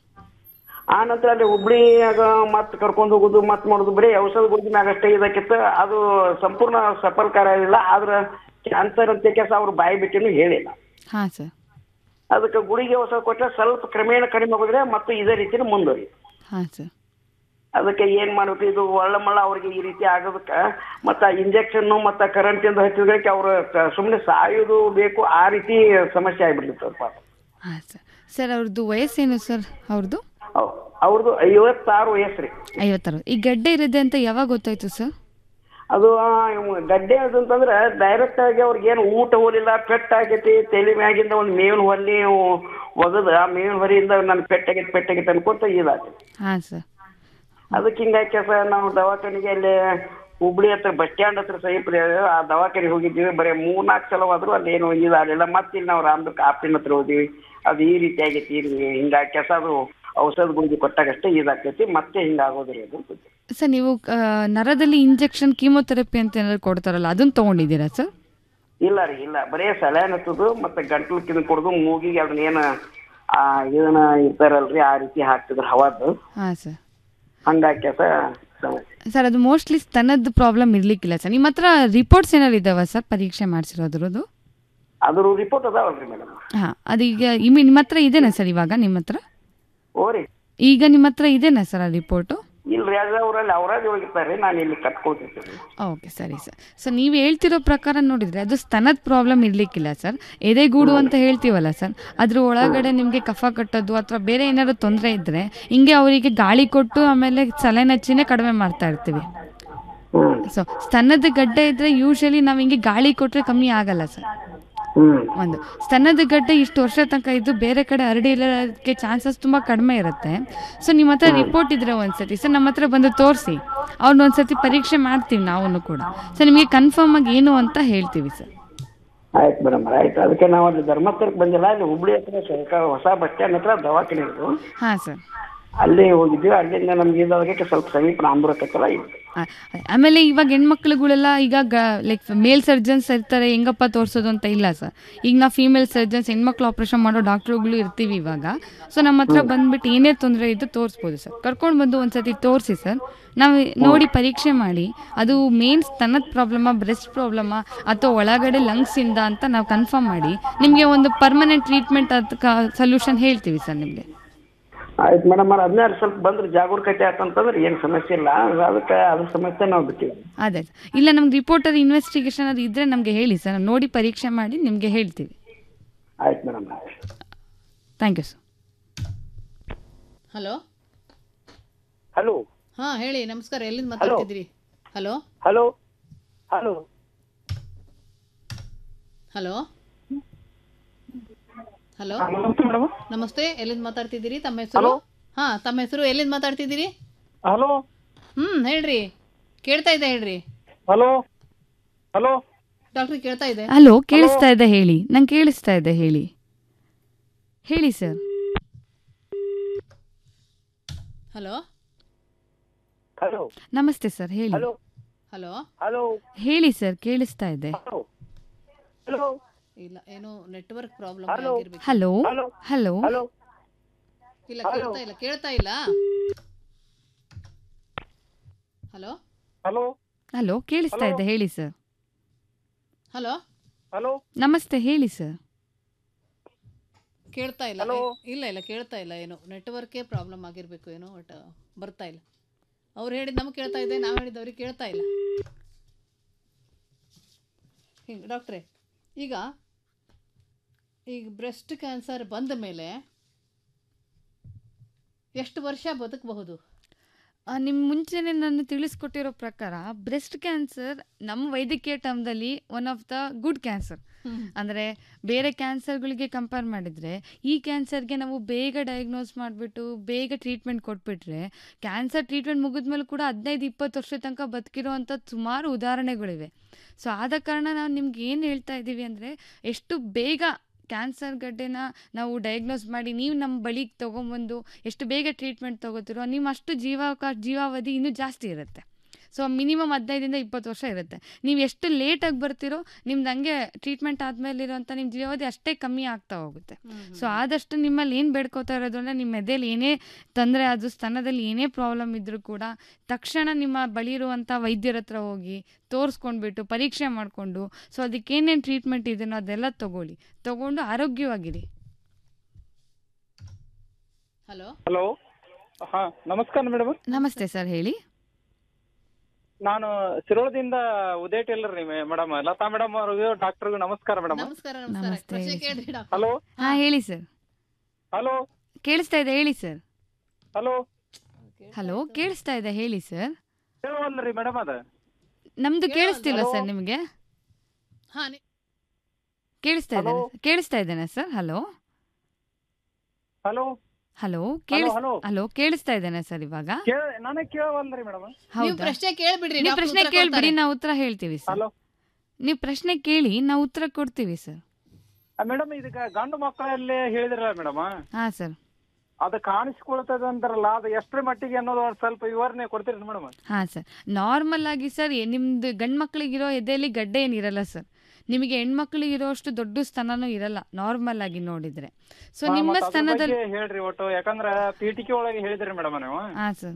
ಆ ನಂತರ ಅಲ್ಲಿ ಹುಬ್ಳಿಯಾಗ ಮತ್ತೆ ಕರ್ಕೊಂಡು ಹೋಗುದು ಮತ್ತೆ ಮಾಡೋದು ಬರೀ ಔಷಧ ಗುಳಿಗೆ ಮ್ಯಾಗ ಅಷ್ಟೇ ಇದಕ್ಕಿತ್ತು ಅದು ಸಂಪೂರ್ಣ ಸಫಲಕಾರ ಇಲ್ಲ ಆದ್ರ ಕ್ಯಾನ್ಸರ್ ಅಂತ ಕೆಲಸ ಅವ್ರು ಬಾಯಿ ಬಿಟ್ಟಿನೂ ಹೇಳಿಲ್ಲ ಹಾಂ ಸರ್ ಅದಕ್ಕೆ ಗುಳಿಗೆ ಔಷಧ ಕೊಟ್ಟರೆ ಸ್ವಲ್ಪ ಕ್ರಮೇಣ ಕಡಿಮೆ ಆಗೋದ್ರೆ ಮತ್ತು ಇದೇ ರೀತಿ ಮುಂದುವರಿ ಹಾಂ ಸರ್ ಅದಕ್ಕೆ ಏನ್ ಮಾಡ್ಬೇಕು ಇದು ಒಳ್ಳ ಮಳ್ಳ ಅವ್ರಿಗೆ ಈ ರೀತಿ ಆಗೋದಕ್ಕ ಮತ್ತ ಇಂಜೆಕ್ಷನ್ ಮತ್ತ ಕರೆಂಟ್ ಇಂದ ಹಚ್ಚಿದ್ರೆ ಅವ್ರ ಸುಮ್ಮನೆ ಸಾಯೋದು ಬೇಕು ಆ ರೀತಿ ಸಮಸ್ಯೆ ಆಗ್ಬಿಡ್ಲಿತ್ತು ಪಾಪ ಹಾಂ ಸರ್ ಸರ್ ಅವ್ರದ್ದು ವಯಸ್ಸೇನು ಸರ್ ಅವ್ರದ್ದು ಅವ್- ಅವ್ರದ್ದು ಐವತ್ತಾರು ವಯಸ್ಸು ರೀ ಐವತ್ತಾರು ಈ ಗಡ್ಡೆ ಇರುತ್ತೆ ಅಂತ ಯಾವಾಗ ಗೊತ್ತಾಯ್ತು ಸರ್ ಅದು ಆ, ಇವ್ ಗಡ್ಡೆ ಅಂತಂದ್ರೆ ಡೈರೆಕ್ಟ್ ಆಗಿ ಅವ್ರಿಗೆ ಏನು ಊಟ ಹೋಲಿಲ್ಲ ಪೆಟ್ಟ ಆಗೈತಿ ತಲೆ ಮ್ಯಾಗಿಂದ ಒಂದು ಮೇವಿನ ಹೊಲಿ ಒಗದ ಆ ಮೇವಿನ ಹೊರಿಯಿಂದ ನನ್ ಪೆಟ್ಟಾಗೈತಿ ಪೆಟ್ಟಾಗೈತಿ ಅನ್ಕೊಂತ ಇದಾಗ್ತೈತಿ ಹಾಂ ಸರ್ ಅದಕ್ಕೆ ಹಿಂಗಾಗಿ ಕೆಲಸ ನಾವು ದವಾಖಾನೆಗೆ ಅಲ್ಲಿ ಹುಬ್ಳಿ ಹತ್ರ ಬಸ್ ಸ್ಟ್ಯಾಂಡ್ ಹತ್ರ ಸಮೀಪ ಇದೆ. ಆ ದವಾಖಾನೆಗೆ ಹೋಗಿದ್ದೀವಿ ಬರೀ ಮೂರ್ನಾಲ್ಕು ಸಲ ಹೋದ್ರು ಅಲ್ಲಿ ಏನು ಇದಾಗಲಿಲ್ಲ ಮತ್ತೆ ಇಲ್ಲಿ ನಾವು ರಾಮದುರ್ಗ ಆಪ್ಟಿನ ಹತ್ರ ಹೋದಿವಿ ಅದು ಈ ರೀತಿ ಆಗೈತಿ ಹಿಂಗೆ ಹಿಂಗಾಗಿ ಕೆಲಸ ಅದು ಔಷಧ ಗುಳಿಗೆ ಕೊಟ್ಟಾಗಷ್ಟೇ ಇದಾಗ್ತೈತಿ ಮತ್ತೆ ಹಿಂಗಾಗೋದ್ರಿ ಅದು ಸರ್ ನೀವು ಆ, ನರದಲ್ಲಿ ಇಂಜೆಕ್ಷನ್ ಕೀಮೋಥೆರಪಿ ಅಂತ ಏನಾದ್ರು ಕೊಡ್ತಾರಲ್ಲ ಅದನ್ನು ತೊಗೊಂಡಿದ್ದೀರಾ ಸರ್ ಇಲ್ಲ ರೀ ಇಲ್ಲ ಬರೇ ಸಲಹೆ ಹತ್ತದು ಮತ್ತೆ ಗಂಟ್ಲು ಕಿಂದ ಕೊಡುದು ಮೂಗಿಗೆ ಅದನ್ನ ಏನ ಆ ಇದನ್ನ ಇರ್ತಾರಲ್ರಿ ಆ ರೀತಿ ಹಾಕ್ತಿದ್ರು ಹವಾದ್ದು ಹಾಂ ಸರ್ ಹಂಗಾಗಿ ಕೆಲಸ ಸಮಸ್ಯೆ ಸರ್ ಅದು ಮೋಸ್ಟ್ಲಿ ಸ್ತನದ ಪ್ರಾಬ್ಲಮ್ ಇರ್ಲಿಕ್ಕಿಲ್ಲ ಸರ್ ನಿಮ್ಮ ಹತ್ರ ರಿಪೋರ್ಟ್ಸ್ ಏನಾದ್ರು ಇದಾವ ಸರ್ ಪರೀಕ್ಷೆ ಮಾಡಿಸಿರೋದ್ರದ್ದು ಅದ್ರ ರಿಪೋರ್ಟ್ ಅದಾವಲ್ರಿ ಮೇಡಮ್ ಹಾಂ ಅದೀಗ ಇಮಿ ನಿಮ್ಮ ಹತ್ರ ಇದೆನಾ ಸರ್ ಇವಾಗ ನಿಮ್ಮ ಹತ್ರ ಓರಿ ಈಗ ನಿಮ್ಮ ಹತ್ರ ಇದೆನಾ ಸರ್ ಆ ರಿಪೋರ್ಟು ಇಲ್ರಿ ಅದು ಅವರಲ್ಲಿ ಅವರಾಗಿ ಹೋಗಿರ್ತಾರೆ ನಾನು ಇಲ್ಲಿ ಕಟ್ಕೊಳ್ತಿರ್ತೀನಿ ಓಕೆ ಸರಿ ಸರ್ ಸೊ ನೀವು ಹೇಳ್ತಿರೋ ಪ್ರಕಾರ ನೋಡಿದರೆ ಅದು ಸ್ತನದ ಪ್ರಾಬ್ಲಮ್ ಇರಲಿಕ್ಕಿಲ್ಲ ಸರ್ ಎದೆಗೂಡು ಅಂತ ಹೇಳ್ತೀವಲ್ಲ ಸರ್ ಅದ್ರ ಒಳಗಡೆ ನಿಮಗೆ ಕಫ ಕಟ್ಟೋದು ಅಥವಾ ಬೇರೆ ಏನಾದ್ರು ತೊಂದರೆ ಇದ್ದರೆ ಹಿಂಗೆ ಅವರಿಗೆ ಗಾಳಿ ಕೊಟ್ಟು ಆಮೇಲೆ ಸಲೈನ್ ಹಚ್ಚಿನೇ ಕಡಿಮೆ ಮಾಡ್ತಾ ಇರ್ತೀವಿ ಸೊ ಸ್ತನದ ಗಡ್ಡೆ ಇದ್ದರೆ ಯೂಶಲಿ ನಾವು ಹಿಂಗೆ ಗಾಳಿ ಕೊಟ್ಟರೆ ಕಮ್ಮಿ ಆಗಲ್ಲ ಸರ್ ಒಂದು ಸ್ತನದ ಗಡ್ಡೆ ಇಷ್ಟು ವರ್ಷ ತನಕ ಇದ್ದು ಬೇರೆ ಕಡೆ ಹರಡಿರೋದಕ್ಕೆ ಚಾನ್ಸಸ್ ತುಂಬ ಕಡಿಮೆ ಇರುತ್ತೆ ಸೊ ನಿಮ್ಮ ಹತ್ರ ರಿಪೋರ್ಟ್ ಇದ್ರೆ ಒಂದ್ಸತಿ ಸರ್ ನಮ್ಮ ಹತ್ರ ಬಂದು ತೋರಿಸಿ ಅವ್ರನ್ನ ಒಂದ್ಸತಿ ಪರೀಕ್ಷೆ ಮಾಡ್ತೀವಿ ನಾವು ಕೂಡ ಸೊ ನಿಮಗೆ ಕನ್ಫರ್ಮ್ ಆಗಿ ಏನು ಅಂತ ಹೇಳ್ತೀವಿ ಸರ್ ಆಯ್ತು ಮೇಡಮ್ ಆಯ್ತು ಅದಕ್ಕೆ ನಾವು ಅಲ್ಲಿ ಧರ್ಮಸ್ಥಳಕ್ಕೆ ಬಂದಿಲ್ಲ ಅಲ್ಲಿ ಹುಬ್ಳಿ ಹತ್ರ ಸರ್ಕಾರ ಹೊಸ ಬಸ್ ಸ್ಟ್ಯಾಂಡ್ ಹತ್ರ ದವಾಖಾನೆ ಇತ್ತು ಹಾಂ ಸರ್ ಅಲ್ಲಿ ಹೋಗಿದ್ವಿ ಅಲ್ಲಿಂದ ನಮ್ಗೆ ಇದಾಗಕ್ಕೆ ಸ್ವಲ್ಪ ಸಮೀಪ ನಾಂಬುರಕ್ಕೆಲ್ಲ ಇತ್ತು ಆ- ಆಮೇಲೆ ಇವಾಗ ಹೆಣ್ಮಕ್ಳುಗಳೆಲ್ಲ ಈಗ ಲೈಕ್ ಮೇಲ್ ಸರ್ಜನ್ಸ್ ಇರ್ತಾರೆ ಹೆಂಗಪ್ಪ ತೋರಿಸೋದು ಅಂತ ಇಲ್ಲ ಸರ್ ಈಗ ನಾವು ಫೀಮೇಲ್ ಸರ್ಜನ್ಸ್ ಹೆಣ್ಮಕ್ಳು ಆಪ್ರೇಷನ್ ಮಾಡೋ ಡಾಕ್ಟ್ರುಗಳು ಇರ್ತೀವಿ ಇವಾಗ ಸೊ ನಮ್ಮ ಹತ್ರ ಬಂದ್ಬಿಟ್ಟು ಏನೇ ತೊಂದರೆ ಇದ್ದು ತೋರಿಸ್ಬೋದು ಸರ್ ಕರ್ಕೊಂಡು ಬಂದು ಒಂದ್ಸತಿ ತೋರಿಸಿ ಸರ್ ನಾವು ನೋಡಿ ಪರೀಕ್ಷೆ ಮಾಡಿ ಅದು ಮೇನ್ ಸ್ತನದ ಪ್ರಾಬ್ಲಮಾ ಬ್ರೆಸ್ಟ್ ಪ್ರಾಬ್ಲಮಾ ಅಥವಾ ಒಳಗಡೆ ಲಂಗ್ಸಿಂದ ಅಂತ ನಾವು ಕನ್ಫರ್ಮ್ ಮಾಡಿ ನಿಮಗೆ ಒಂದು ಪರ್ಮನೆಂಟ್ ಟ್ರೀಟ್ಮೆಂಟ್ ಅದಕ್ಕೆ ಸೊಲ್ಯೂಷನ್ ಹೇಳ್ತೀವಿ ಸರ್ ನಿಮಗೆ ಆಯ್ತು ಮೇಡಮ್ ಅದನ್ನ ಸ್ವಲ್ಪ ಬಂದ್ರೆ ಜಾಗರೂಕತೆ ಆತಂತಂದ್ರೆ ಏನು ಸಮಸ್ಯೆ ಇಲ್ಲ ಅದಕ್ಕೆ ಅದ್ರ ಸಮಸ್ಯೆ ನಾವು ಬಿಟ್ಟಿವಿ ಅದೇ ಇಲ್ಲ ನಮ್ಗೆ ರಿಪೋರ್ಟರ್ ಇನ್ವೆಸ್ಟಿಗೇಷನ್ ಅದು ಇದ್ರೆ ನಮಗೆ ಹೇಳಿ ಸರ್ ನಾವು ನೋಡಿ ಪರೀಕ್ಷೆ ಮಾಡಿ ನಿಮಗೆ ಹೇಳ್ತೀವಿ ಆಯ್ತು madam thank you sir hello hello ಹಾ ಹೇಳಿ ನಮಸ್ಕಾರ ಎಲ್ಲಿಂದ ಮಾತಾಡ್ತಿದ್ದೀರಿ hello hello hello hello hello ನಮಸ್ತೆ ಮೇಡಮ್ ನಮಸ್ತೆ ಎಲ್ಲಿಂದ ಮಾತಾಡ್ತಿದ್ದೀರಿ ತಮ್ಮ ಹೆಸರು ಹಾ ತಮ್ಮ ಹೆಸರು ಎಲ್ಲಿಂದ ಮಾತಾಡ್ತಿದ್ದೀರಿ ಹಲೋ ಹ್ಮ್ ಹೇಳ್ರಿ ಕೇಳ್ತಾ ಇದೆ ಹೇಳ್ರಿ ಹಲೋ ಹಲೋ ಡಾಕ್ಟ್ರಿ ಕೇಳ್ತಾ ಇದೆ ಹಲೋ ಕೇಳಿಸ್ತಾ ಇದೆ ಹೇಳಿ ನಂಗೆ ಕೇಳಿಸ್ತಾ ಇದೆ ಹೇಳಿ ಹೇಳಿ ಸರ್ ಹಲೋ ಹಲೋ ನಮಸ್ತೆ ಸರ್ ಹೇಳಿ ಹಲೋ ಹಲೋ ಹಲೋ ಹೇಳಿ ಸರ್ ಕೇಳಿಸ್ತಾ ಇದೆ ಹಲೋ ಇಲ್ಲ ಏನೋ ನೆಟ್ವರ್ಕ್ ಪ್ರಾಬ್ಲಮ್ ಹಲೋ ಆಗಿರ್ಬೇಕು ಹಲೋ ಹಲೋ ಹಲೋ ಇಲ್ಲ ಕೇಳ್ತಾ ಇಲ್ಲ ಕೇಳ್ತಾ ಇಲ್ಲ ಹಲೋ ಹಲೋ ಹಲೋ ಕೇಳಿಸ್ತಾ ಇದೆ ಹೇಳಿ ಸರ್ ಹಲೋ ಹಲೋ ನಮಸ್ತೆ ಹೇಳಿ ಸರ್ ಕೇಳ್ತಾ ಇಲ್ಲ ಏ- ಇಲ್ಲ ಇಲ್ಲ ಕೇಳ್ತಾ ಇಲ್ಲ ಏನೋ ನೆಟ್ವರ್ಕೇ ಪ್ರಾಬ್ಲಮ್ ಆಗಿರ್ಬೇಕು ಏನೋ ಬಟ್ ಬರ್ತಾ ಇಲ್ಲ ಅವ್ರು ಹೇಳಿದ್ ನಮ್ಗೆ ಕೇಳ್ತಾ ಇದೆ ನಾವು ಹೇಳಿದ್ದು ಅವ್ರಿಗೆ ಕೇಳ್ತಾ ಇಲ್ಲ ಹಿಂಗೆ ಡಾಕ್ಟ್ರೇ ಈಗ ಈಗ ಬ್ರೆಸ್ಟ್ ಕ್ಯಾನ್ಸರ್ ಬಂದ ಮೇಲೆ ಎಷ್ಟು ವರ್ಷ ಬದುಕಬಹುದು ನಿಮ್ಮ ಮುಂಚೆನೆ ನಾನು ತಿಳಿಸ್ಕೊಟ್ಟಿರೋ ಪ್ರಕಾರ ಬ್ರೆಸ್ಟ್ ಕ್ಯಾನ್ಸರ್ ನಮ್ಮ ವೈದ್ಯಕೀಯ ಟರ್ಮ್ದಲ್ಲಿ one of the good cancer ಅಂದರೆ ಬೇರೆ ಕ್ಯಾನ್ಸರ್ಗಳಿಗೆ ಕಂಪೇರ್ ಮಾಡಿದರೆ ಈ ಕ್ಯಾನ್ಸರ್ಗೆ ನಾವು ಬೇಗ ಡಯಾಗ್ನೋಸ್ ಮಾಡಿಬಿಟ್ಟು ಬೇಗ ಟ್ರೀಟ್ಮೆಂಟ್ ಕೊಟ್ಬಿಟ್ರೆ ಕ್ಯಾನ್ಸರ್ ಟ್ರೀಟ್ಮೆಂಟ್ ಮುಗಿದ್ಮೇಲೆ ಕೂಡ ಹದಿನೈದು ಇಪ್ಪತ್ತು ವರ್ಷ ತನಕ ಬದುಕಿರೋ ಸುಮಾರು ಉದಾಹರಣೆಗಳಿವೆ ಸೊ ಆದ ಕಾರಣ ನಾವು ನಿಮ್ಗೆ ಏನು ಹೇಳ್ತಾ ಇದ್ದೀವಿ ಅಂದರೆ ಎಷ್ಟು ಬೇಗ ಕ್ಯಾನ್ಸರ್ ಗಡ್ಡೆನ ನಾವು ಡಯಾಗ್ನೋಸ್ ಮಾಡಿ ನೀವು ನಮ್ಮ ಬಳಿಗೆ ತೊಗೊಂಬಂದು ಎಷ್ಟು ಬೇಗ ಟ್ರೀಟ್ಮೆಂಟ್ ತೊಗೋತಿರೋ ನಿಮ್ಮ ಅಷ್ಟು ಜೀವಾವಕಾಶ ಜೀವಾವಧಿ ಇನ್ನೂ ಜಾಸ್ತಿ ಇರುತ್ತೆ ಸೊ ಮಿನಿಮಮ್ ಹದಿನೈದಿಂದ ಇಪ್ಪತ್ತು ವರ್ಷ ಇರುತ್ತೆ ನೀವು ಎಷ್ಟು ಲೇಟಾಗಿ ಬರ್ತಿರೋ ನಿಮ್ದು ಹಂಗೆ ಟ್ರೀಟ್ಮೆಂಟ್ ಆದಮೇಲೆ ಇರೋಂಥ ನಿಮ್ಮ ಜೀವಾವಧಿ ಅಷ್ಟೇ ಕಮ್ಮಿ ಆಗ್ತಾ ಹೋಗುತ್ತೆ ಸೊ ಆದಷ್ಟು ನಿಮ್ಮಲ್ಲಿ ಏನು ಬೇಡ್ಕೋತಾ ಇರೋದು ಅಂದರೆ ನಿಮ್ಮ ಎದೆಯಲ್ಲಿ ಏನೇ ತೊಂದರೆ ಆದರೂ ಸ್ತನದಲ್ಲಿ ಏನೇ ಪ್ರಾಬ್ಲಮ್ ಇದ್ದರೂ ಕೂಡ ತಕ್ಷಣ ನಿಮ್ಮ ಬಳಿ ಇರುವಂಥ ವೈದ್ಯರ ಹತ್ರ ಹೋಗಿ ತೋರಿಸ್ಕೊಂಡ್ಬಿಟ್ಟು ಪರೀಕ್ಷೆ ಮಾಡಿಕೊಂಡು ಸೊ ಅದಕ್ಕೆ ಏನೇನು ಟ್ರೀಟ್ಮೆಂಟ್ ಇದೆಯೋ ಅದೆಲ್ಲ ತಗೊಳ್ಳಿ ತಗೊಂಡು ಆರೋಗ್ಯವಾಗಿರಿ ಹಲೋ ಹಲೋ ಹಾ ನಮಸ್ಕಾರ ಮೇಡಮ್ ನಮಸ್ತೆ ಸರ್ ಹೇಳಿ ನಾನು ಶಿರೋಳದಿಂದ ಉದಯ ಟೇಲರ್ ರೀ ಮೇಡಮ್ ಲತಾ ಮೇಡಮ್ ಅವ್ರಿಗೂ ಡಾಕ್ಟರ್ಗೂ ನಮಸ್ಕಾರ ಮೇಡಮ್ ನಮಸ್ಕಾರ ನಮಸ್ಕಾರ ಪ್ರಶ್ನೆ ಕೇಳ್ರಿ ಡಾಕ್ಟರ್ ಹಲೋ ಹಾಂ ಹೇಳಿ ಸರ್ ಹಲೋ ಕೇಳಿಸ್ತಾ ಇದೆ ಹೇಳಿ ಸರ್ ಹಲೋ ಹಲೋ ಕೇಳಿಸ್ತಾ ಇದೆ ಹೇಳಿ ಸರ್ ಕೇಳವಲ್ರಿ ಮೇಡಮ್ ಅದ ನಮ್ದು ಕೇಳಿಸ್ತಿಲ್ಲ ಸರ್ ನಿಮಗೆ ಹಾ ನಿ- ಕೇಳಿಸ್ತಾ ಇದೆ ಕೇಳಿಸ್ತಾ ಇದ್ದೇನೆ ಸರ್ ಹಲೋ ಹಲೋ ಹಲೋ ಕೇಳಿಸ್ ಹಲೋ. ಹಲೋ ಕೇಳಿಸ್ತಾ ಇದ್ದೇನೆ ಸರ್ ಇವಾಗ ಕೇಳ ನನಗೆ ಕೇಳವಲ್ರಿ ಮೇಡಮ್ ನೀವು ಪ್ರಶ್ನೆ ಕೇಳ್ಬಿಡ್ರಿ ನೀವು ಡಾಕ್ಟರ್ ಪ್ರಶ್ನೆ ಉತ್ತರ ಕೇಳ್ಬಿಡಿ ಕೊಡ್ತಾರೆ. ನಾವು ಉತ್ತರ ಹೇಳ್ತೀವಿ ಸರ್ ಹಲೋ ನೀವು ಪ್ರಶ್ನೆ ಕೇಳಿ ನಾವು ಉತ್ತರ ಕೊಡ್ತೀವಿ ಸರ್ ಮೇಡಮ್ ಇದಕ್ಕ ಗಂಡು ಮಕ್ಕಳಲ್ಲಿ ಹೇಳಿದ್ರಲ್ಲ ಮೇಡಮ್ ಹಾಂ ಸರ್ ಅದು ಕಾಣಿಸ್ಕೊಳ್ತದ ಅಂತಾರಲ್ಲ ಅದು ಎಷ್ಟರ ಮಟ್ಟಿಗೆ ಅನ್ನೋದು ಒಂದ್ ಸ್ವಲ್ಪ ವಿವರಣೆ ಕೊಡ್ತೀರಿ ಮೇಡಮ್ ಹಾಂ ಸರ್ ನಾರ್ಮಲ್ ಆಗಿ ಸರ್ ಏ- ನಿಮ್ದು ಗಂಡು ಮಕ್ಕಳಿಗಿರೋ ಎದೆಯಲ್ಲಿ ಗಡ್ಡೆ ಏನಿರಲ್ಲ ಸರ್ ನಿಮಗೆ ಹೆಣ್ಮಕ್ಳಿಗಿರೋ ಅಷ್ಟು ದೊಡ್ಡ ಸ್ತನನೂ ಇರಲ್ಲ ನಾರ್ಮಲ್ ಆಗಿ ನೋಡಿದ್ರೆ ಸೊ ನಿಮ್ಮ ಸ್ತನದಲ್ಲಿ ಹೇಳ್ರಿ ಒಟ್ಟು ಯಾಕಂದ್ರ ಪೀಠಿಕೆ ಒಳಗೆ ಹೇಳಿದ್ರಿ ಮೇಡಮ್ ನೀವು ಹಾಂ ಸರ್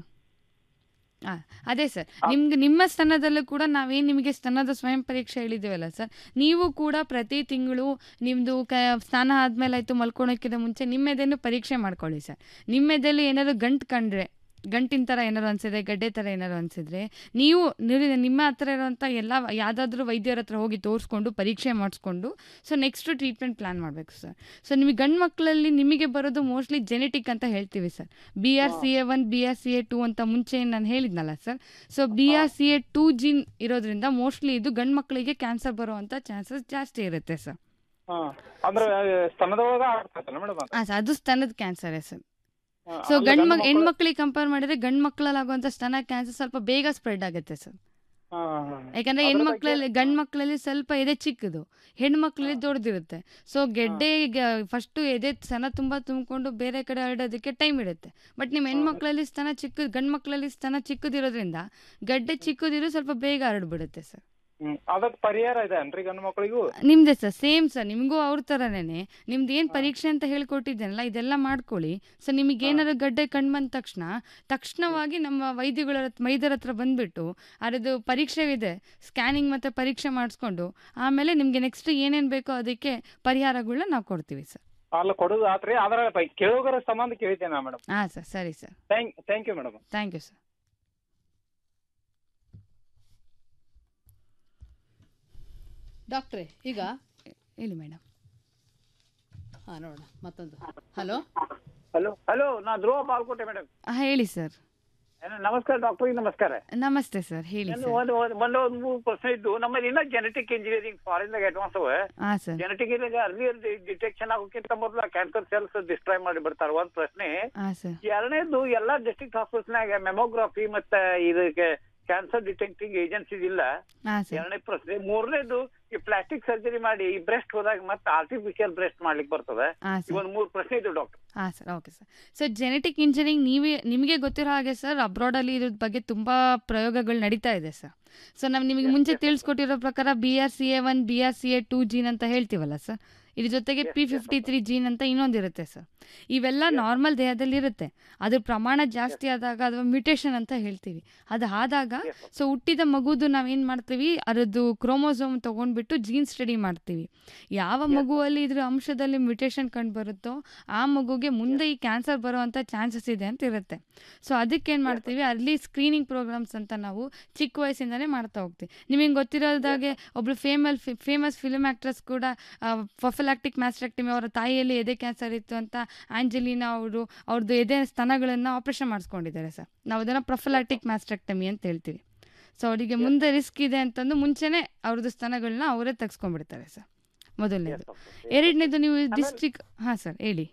ಹಾಂ ಅದೇ ಸರ್ ನಿಮ್ಗೆ ನಿಮ್ಮ ಸ್ತನದಲ್ಲೂ ಕೂಡ ನಾವೇನು ನಿಮಗೆ ಸ್ತನದ ಸ್ವಯಂ ಪರೀಕ್ಷೆ ಹೇಳಿದ್ದೀವಲ್ಲ ಸರ್ ನೀವು ಕೂಡ ಪ್ರತಿ ತಿಂಗಳು ನಿಮ್ಮದು ಕ ಸ್ನಾನ ಆದಮೇಲೆ ಆಯಿತು ಮಲ್ಕೊಳೋಕ್ಕಿಂತ ಮುಂಚೆ ನಿಮ್ಮ ಎದೆನೂ ಪರೀಕ್ಷೆ ಮಾಡ್ಕೊಳ್ಳಿ ಸರ್ ನಿಮ್ಮ ಎದೆಯಲ್ಲಿ ಏನಾದ್ರು ಗಂಟು ಕಂಡ್ರೆ ಗಂಟಿನ ಥರ ಏನಾದ್ರು ಅನಿಸಿದ್ರೆ ಗಡ್ಡೆ ಥರ ಏನಾದ್ರು ಅನಿಸಿದ್ರೆ ನೀವು ನಿರ್- ನಿಮ್ಮ ಹತ್ರ ಇರೋಂಥ ಎಲ್ಲ ಯಾವುದಾದ್ರೂ ವೈದ್ಯರ ಹತ್ರ ಹೋಗಿ ತೋರಿಸ್ಕೊಂಡು ಪರೀಕ್ಷೆ ಮಾಡಿಸ್ಕೊಂಡು ಸೊ ನೆಕ್ಸ್ಟ್ ಟ್ರೀಟ್ಮೆಂಟ್ ಪ್ಲ್ಯಾನ್ ಮಾಡಬೇಕು ಸರ್ ಸೊ ನಿಮಗೆ ಗಂಡು ಮಕ್ಕಳಲ್ಲಿ ನಿಮಗೆ ಬರೋದು ಮೋಸ್ಟ್ಲಿ ಜೆನೆಟಿಕ್ ಅಂತ ಹೇಳ್ತೀವಿ sir B R C A one B R C A two ಅಂತ ಮುಂಚೆ ನಾನು ಹೇಳಿದ್ನಲ್ಲ sir so B R C A two gene ಇರೋದ್ರಿಂದ ಮೋಸ್ಟ್ಲಿ ಇದು ಗಂಡು ಮಕ್ಕಳಿಗೆ ಕ್ಯಾನ್ಸರ್ ಬರುವಂಥ ಚಾನ್ಸಸ್ ಜಾಸ್ತಿ ಇರುತ್ತೆ ಸರ್ ಹಾ ಅಂದ್ರೆ ಸ್ತನದೊಳಗ ಆಗ್ತೈತಲ್ಲ ಮೇಡಮ್ ಅದು ಹಾಂ ಸರ್ ಅದು ಸ್ತನದ ಕ್ಯಾನ್ಸರೇ ಸರ್ ಹಾ, ಸೊ ಅಲ್ಲ, ಗಂಡು ಗಂಡು ಮಕ್ ಮಕ್ಕಳು- ಹೆಣ್ಮಕ್ಳಿಗೆ ಕಂಪೇರ್ ಮಾಡಿದ್ರೆ ಗಂಡು ಮಕ್ಕಳಲ್ಲಿ ಆಗುವಂಥ ಸ್ತನ ಕ್ಯಾನ್ಸರ್ ಸ್ವಲ್ಪ ಬೇಗ ಸ್ಪ್ರೆಡ್ ಆಗುತ್ತೆ ಸರ್ ಹಾ, ಹಾ. ಯಾಕಂದ್ರೆ ಅದ್ರ ಹೆಣ್ಮಕ್ಳಲ್ಲಿ ಗಂಡು ಮಕ್ಕಳಲ್ಲಿ ಸ್ವಲ್ಪ ಎದೆ ಚಿಕ್ಕದು ಹೆಣ್ಮಕ್ಳಲ್ಲಿ ದೊಡ್ಡದಿರುತ್ತೆ ಸೊ ಗೆಡ್ಡೆ ಫಸ್ಟು ಎದೆ ಸ್ತನ ತುಂಬ ತುಂಬಿಕೊಂಡು ಬೇರೆ ಕಡೆ ಹರಡೋದಕ್ಕೆ ಟೈಮ್ ಇಡುತ್ತೆ ಬಟ್ ನಿಮ್ಮ ಹೆಣ್ಮಕ್ಳಲ್ಲಿ ಸ್ತನ ಚಿಕ್ಕ ಗಂಡು ಮಕ್ಕಳಲ್ಲಿ ಸ್ತನ ಚಿಕ್ಕದಿರೋದ್ರಿಂದ ಗಡ್ಡೆ ಚಿಕ್ಕದಿರೋ ಸ್ವಲ್ಪ ಬೇಗ ಹರಡ್ಬಿಡುತ್ತೆ ಸರ್ ಹ್ಮ್ ಅದಕ್ ಪರಿಹಾರ ಇದೆ ಅನ್ರಿ ಗಂಡು ಮಕ್ಕಳಿಗೂ ನಿಮ್ದೆ ಸರ್ ಸೇಮ್ ಸರ್ ನಿಮಗೂ ಅವ್ರ ಥರನೇ ನಿಮ್ದು ಏನು ಪರೀಕ್ಷೆ ಅಂತ ಹೇಳ್ಕೊಟ್ಟಿದ್ದೇನಲ್ಲ ಇದೆಲ್ಲ ಮಾಡ್ಕೊಳ್ಳಿ ಸೊ ನಿಮಗೆ ಏನಾದ್ರು ಗಡ್ಡೆ ಕಂಡು ಬಂದ ತಕ್ಷಣ ತಕ್ಷಣವಾಗಿ ನಮ್ಮ ವೈದ್ಯಗಳ ಹತ್ರ- ವೈದ್ಯರ ಹತ್ರ ಬಂದುಬಿಟ್ಟು ಅದರದ್ದು ಪರೀಕ್ಷೆ ಇದೆ ಸ್ಕ್ಯಾನಿಂಗ್ ಮತ್ತು ಪರೀಕ್ಷೆ ಮಾಡಿಸ್ಕೊಂಡು ಆಮೇಲೆ ನಿಮಗೆ ನೆಕ್ಸ್ಟ್ ಏನೇನು ಬೇಕೋ ಅದಕ್ಕೆ ಪರಿಹಾರಗಳನ್ನ ನಾವು ಕೊಡ್ತೀವಿ ಸರ್ ಅಲ್ಲ ಕೊಡುದು ಆತ್ರಿ ಆದ್ರ ಪೈ- ಕೇಳುಗರ ಸಂಬಂಧ ಕೇಳಿದ್ದೇನೆ ಮೇಡಮ್ ಹಾಂ ಸರ್ ಸರಿ sir thank thank you madam thank you sir ಡಾಕ್ಟ್ರೇ ಈಗ ಹೇಳಿ ಮೇಡಮ್ ಹಾಂ ನೋಡೋಣ ಮತ್ತೊಂದು ಹಲೋ ಹಲೋ ಹಲೋ ನಾ ಧ್ರುವ ಬಾಲ್ಕೋಟೆ ಮೇಡಮ್ ಹಾಂ ಹೇಳಿ ಸರ್ ನಮಸ್ಕಾರ ಡಾಕ್ಟರ್ ನಮಸ್ಕಾರ ನಮಸ್ತೆ ಸರ್ ಹೇಳಿ ನಾನು ಸರ್ ಒಂದು ಒಂದು ಒಂದು ಒಂದು ಮೂರು ಪ್ರಶ್ನೆ ಇದ್ದು ನಮ್ಮಲ್ಲಿ ಇನ್ನ ಜೆನೆಟಿಕ್ ಇಂಜಿನಿಯರಿಂಗ್ ಫಾರಿನ್ದಾಗ ಅಡ್ವಾನ್ಸ್ ಅವ ಹಾಂ ಸರ್ ಜೆನೆಟಿಕ್ ಅರ್ಲಿ ಡಿಟೆಕ್ಷನ್ ಆಗೋಕ್ಕಿಂತ ಮೊದಲು ಕ್ಯಾನ್ಸರ್ ಸೆಲ್ಸ್ ಡಿಸ್ಟ್ರಾಯ್ ಮಾಡಿ ಬಿಡ್ತಾರೆ ಒಂದ್ ಪ್ರಶ್ನೆ ಹಾಂ ಸರ್ ಎರಡನೇದು ಎಲ್ಲಾ ಡಿಸ್ಟ್ರಿಕ್ಟ್ ಹಾಸ್ಪಿಟಲ್ನಾಗ ಮೆಮೋಗ್ರಫಿ ಮತ್ತೆ ಇದಕ್ಕೆ ಕ್ಯಾನ್ಸರ್ ಡಿಟೆಕ್ಟಿಂಗ್ ಏಜೆನ್ಸೀಸ್ ಇಲ್ಲ ಹಾಂ ಸರ್ ಎರಡನೇ ಪ್ರಶ್ನೆ ಮೂರನೇದು ಈ ಪ್ಲಾಸ್ಟಿಕ್ ಸರ್ಜರಿ ಮಾಡಿ ಈ ಬ್ರೆಸ್ಟ್ ಹೋದಾಗ ಮತ್ತೆ ಆರ್ಟಿಫಿಷಿಯಲ್ ಬ್ರೆಸ್ಟ್ ಮಾಡ್ಲಿಕ್ಕೆ ಬರ್ತದೆ ಹಾಂ ಸರ್ ಒಂದ್ ಮೂರು ಪ್ರಶ್ನೆ ಇದು ಡಾಕ್ಟರ್ ಹಾಂ sir okay sir so genetic engineering ನೀವೇ ನಿಮಗೆ ಗೊತ್ತಿರೋ ಹಾಗೆ ಸರ್ ಅಬ್ರಾಡಲ್ಲಿ ಇದ್ರ ಬಗ್ಗೆ ತುಂಬ ಪ್ರಯೋಗಗಳು ನಡೀತಾ ಇದೆ ಸರ್ ಸೊ ನಾವು ನಿಮಗೆ ಮುಂಚೆ ತಿಳಿಸ್ಕೊಟ್ಟಿರೋ ಪ್ರಕಾರ B R C A one B R C A two gene ಅಂತ ಹೇಳ್ತೀವಲ್ಲ ಸರ್ ಇದ್ರ ಜೊತೆಗೆ ಪಿ ಫಿಫ್ಟಿ ತ್ರೀ ಜೀನ್ ಅಂತ ಇನ್ನೊಂದಿರುತ್ತೆ ಸರ್ ಇವೆಲ್ಲ ನಾರ್ಮಲ್ ದೇಹದಲ್ಲಿ ಇರುತ್ತೆ ಅದ್ರ ಪ್ರಮಾಣ ಜಾಸ್ತಿ ಆದಾಗ ಅಥವಾ ಮ್ಯೂಟೇಷನ್ ಅಂತ ಹೇಳ್ತೀವಿ ಅದು ಆದಾಗ ಸೊ ಹುಟ್ಟಿದ ಮಗುದು ನಾವೇನು ಮಾಡ್ತೀವಿ ಅದರದ್ದು ಕ್ರೋಮೋಸೋಮ್ ತೊಗೊಂಡ್ಬಿಟ್ಟು ಜೀನ್ ಸ್ಟಡಿ ಮಾಡ್ತೀವಿ ಯಾವ ಮಗುವಲ್ಲಿ ಇದ್ರ ಅಂಶದಲ್ಲಿ ಮ್ಯೂಟೇಷನ್ ಕಂಡು ಬರುತ್ತೋ ಆ ಮಗುಗೆ ಮುಂದೆ ಈ ಕ್ಯಾನ್ಸರ್ ಬರುವಂಥ ಚಾನ್ಸಸ್ ಇದೆ ಅಂತ ಇರುತ್ತೆ ಸೊ ಅದಕ್ಕೇನು ಮಾಡ್ತೀವಿ ಅಲ್ಲಿ ಸ್ಕ್ರೀನಿಂಗ್ ಪ್ರೋಗ್ರಾಮ್ಸ್ ಅಂತ ನಾವು ಚಿಕ್ಕ ವಯಸ್ಸಿಂದನೇ ಮಾಡ್ತಾ ಹೋಗ್ತೀವಿ ನಿಮಗೆ ಗೊತ್ತಿರೋದಾಗೆ ಒಬ್ಳು ಫೇಮಲ್ ಫೇಮಸ್ ಫಿಲ್ಮ್ ಆ್ಯಕ್ಟ್ರೆಸ್ ಕೂಡ ಫಫಲಾಕ್ಟಿಕ್ ಮ್ಯಾಸ್ಟ್ರೆಕ್ಟಮಿ ಅವರ ತಾಯಿಯಲ್ಲಿ ಎದೆ ಕ್ಯಾನ್ಸರ್ ಇತ್ತು ಅಂತ ಆಂಜಲಿನಾ ಅವರು ಅವ್ರದ್ದು ಎದೆ ಸ್ತನಗಳನ್ನು ಆಪ್ರೇಷನ್ ಮಾಡಿಸ್ಕೊಂಡಿದ್ದಾರೆ ಸರ್ ನಾವು ಅದನ್ನು ಪ್ರೊಫಲಾಕ್ಟಿಕ್ ಮ್ಯಾಸ್ಟ್ರೆಕ್ಟಮಿ ಅಂತ ಹೇಳ್ತೀವಿ ಸೊ ಅವರಿಗೆ ಮುಂದೆ ರಿಸ್ಕ್ ಇದೆ ಅಂತಂದು ಮುಂಚೆನೇ ಅವ್ರದ್ದು ಸ್ತನಗಳನ್ನ ಅವರೇ ತೆಗೆಸ್ಕೊಂಡ್ಬಿಡ್ತಾರೆ ಸರ್ ಮೊದಲನೇದು ಎರಡನೇದು ನೀವು ಡಿಸ್ಟ್ರಿಕ್ ಹಾಂ ಸರ್ ಹೇಳಿ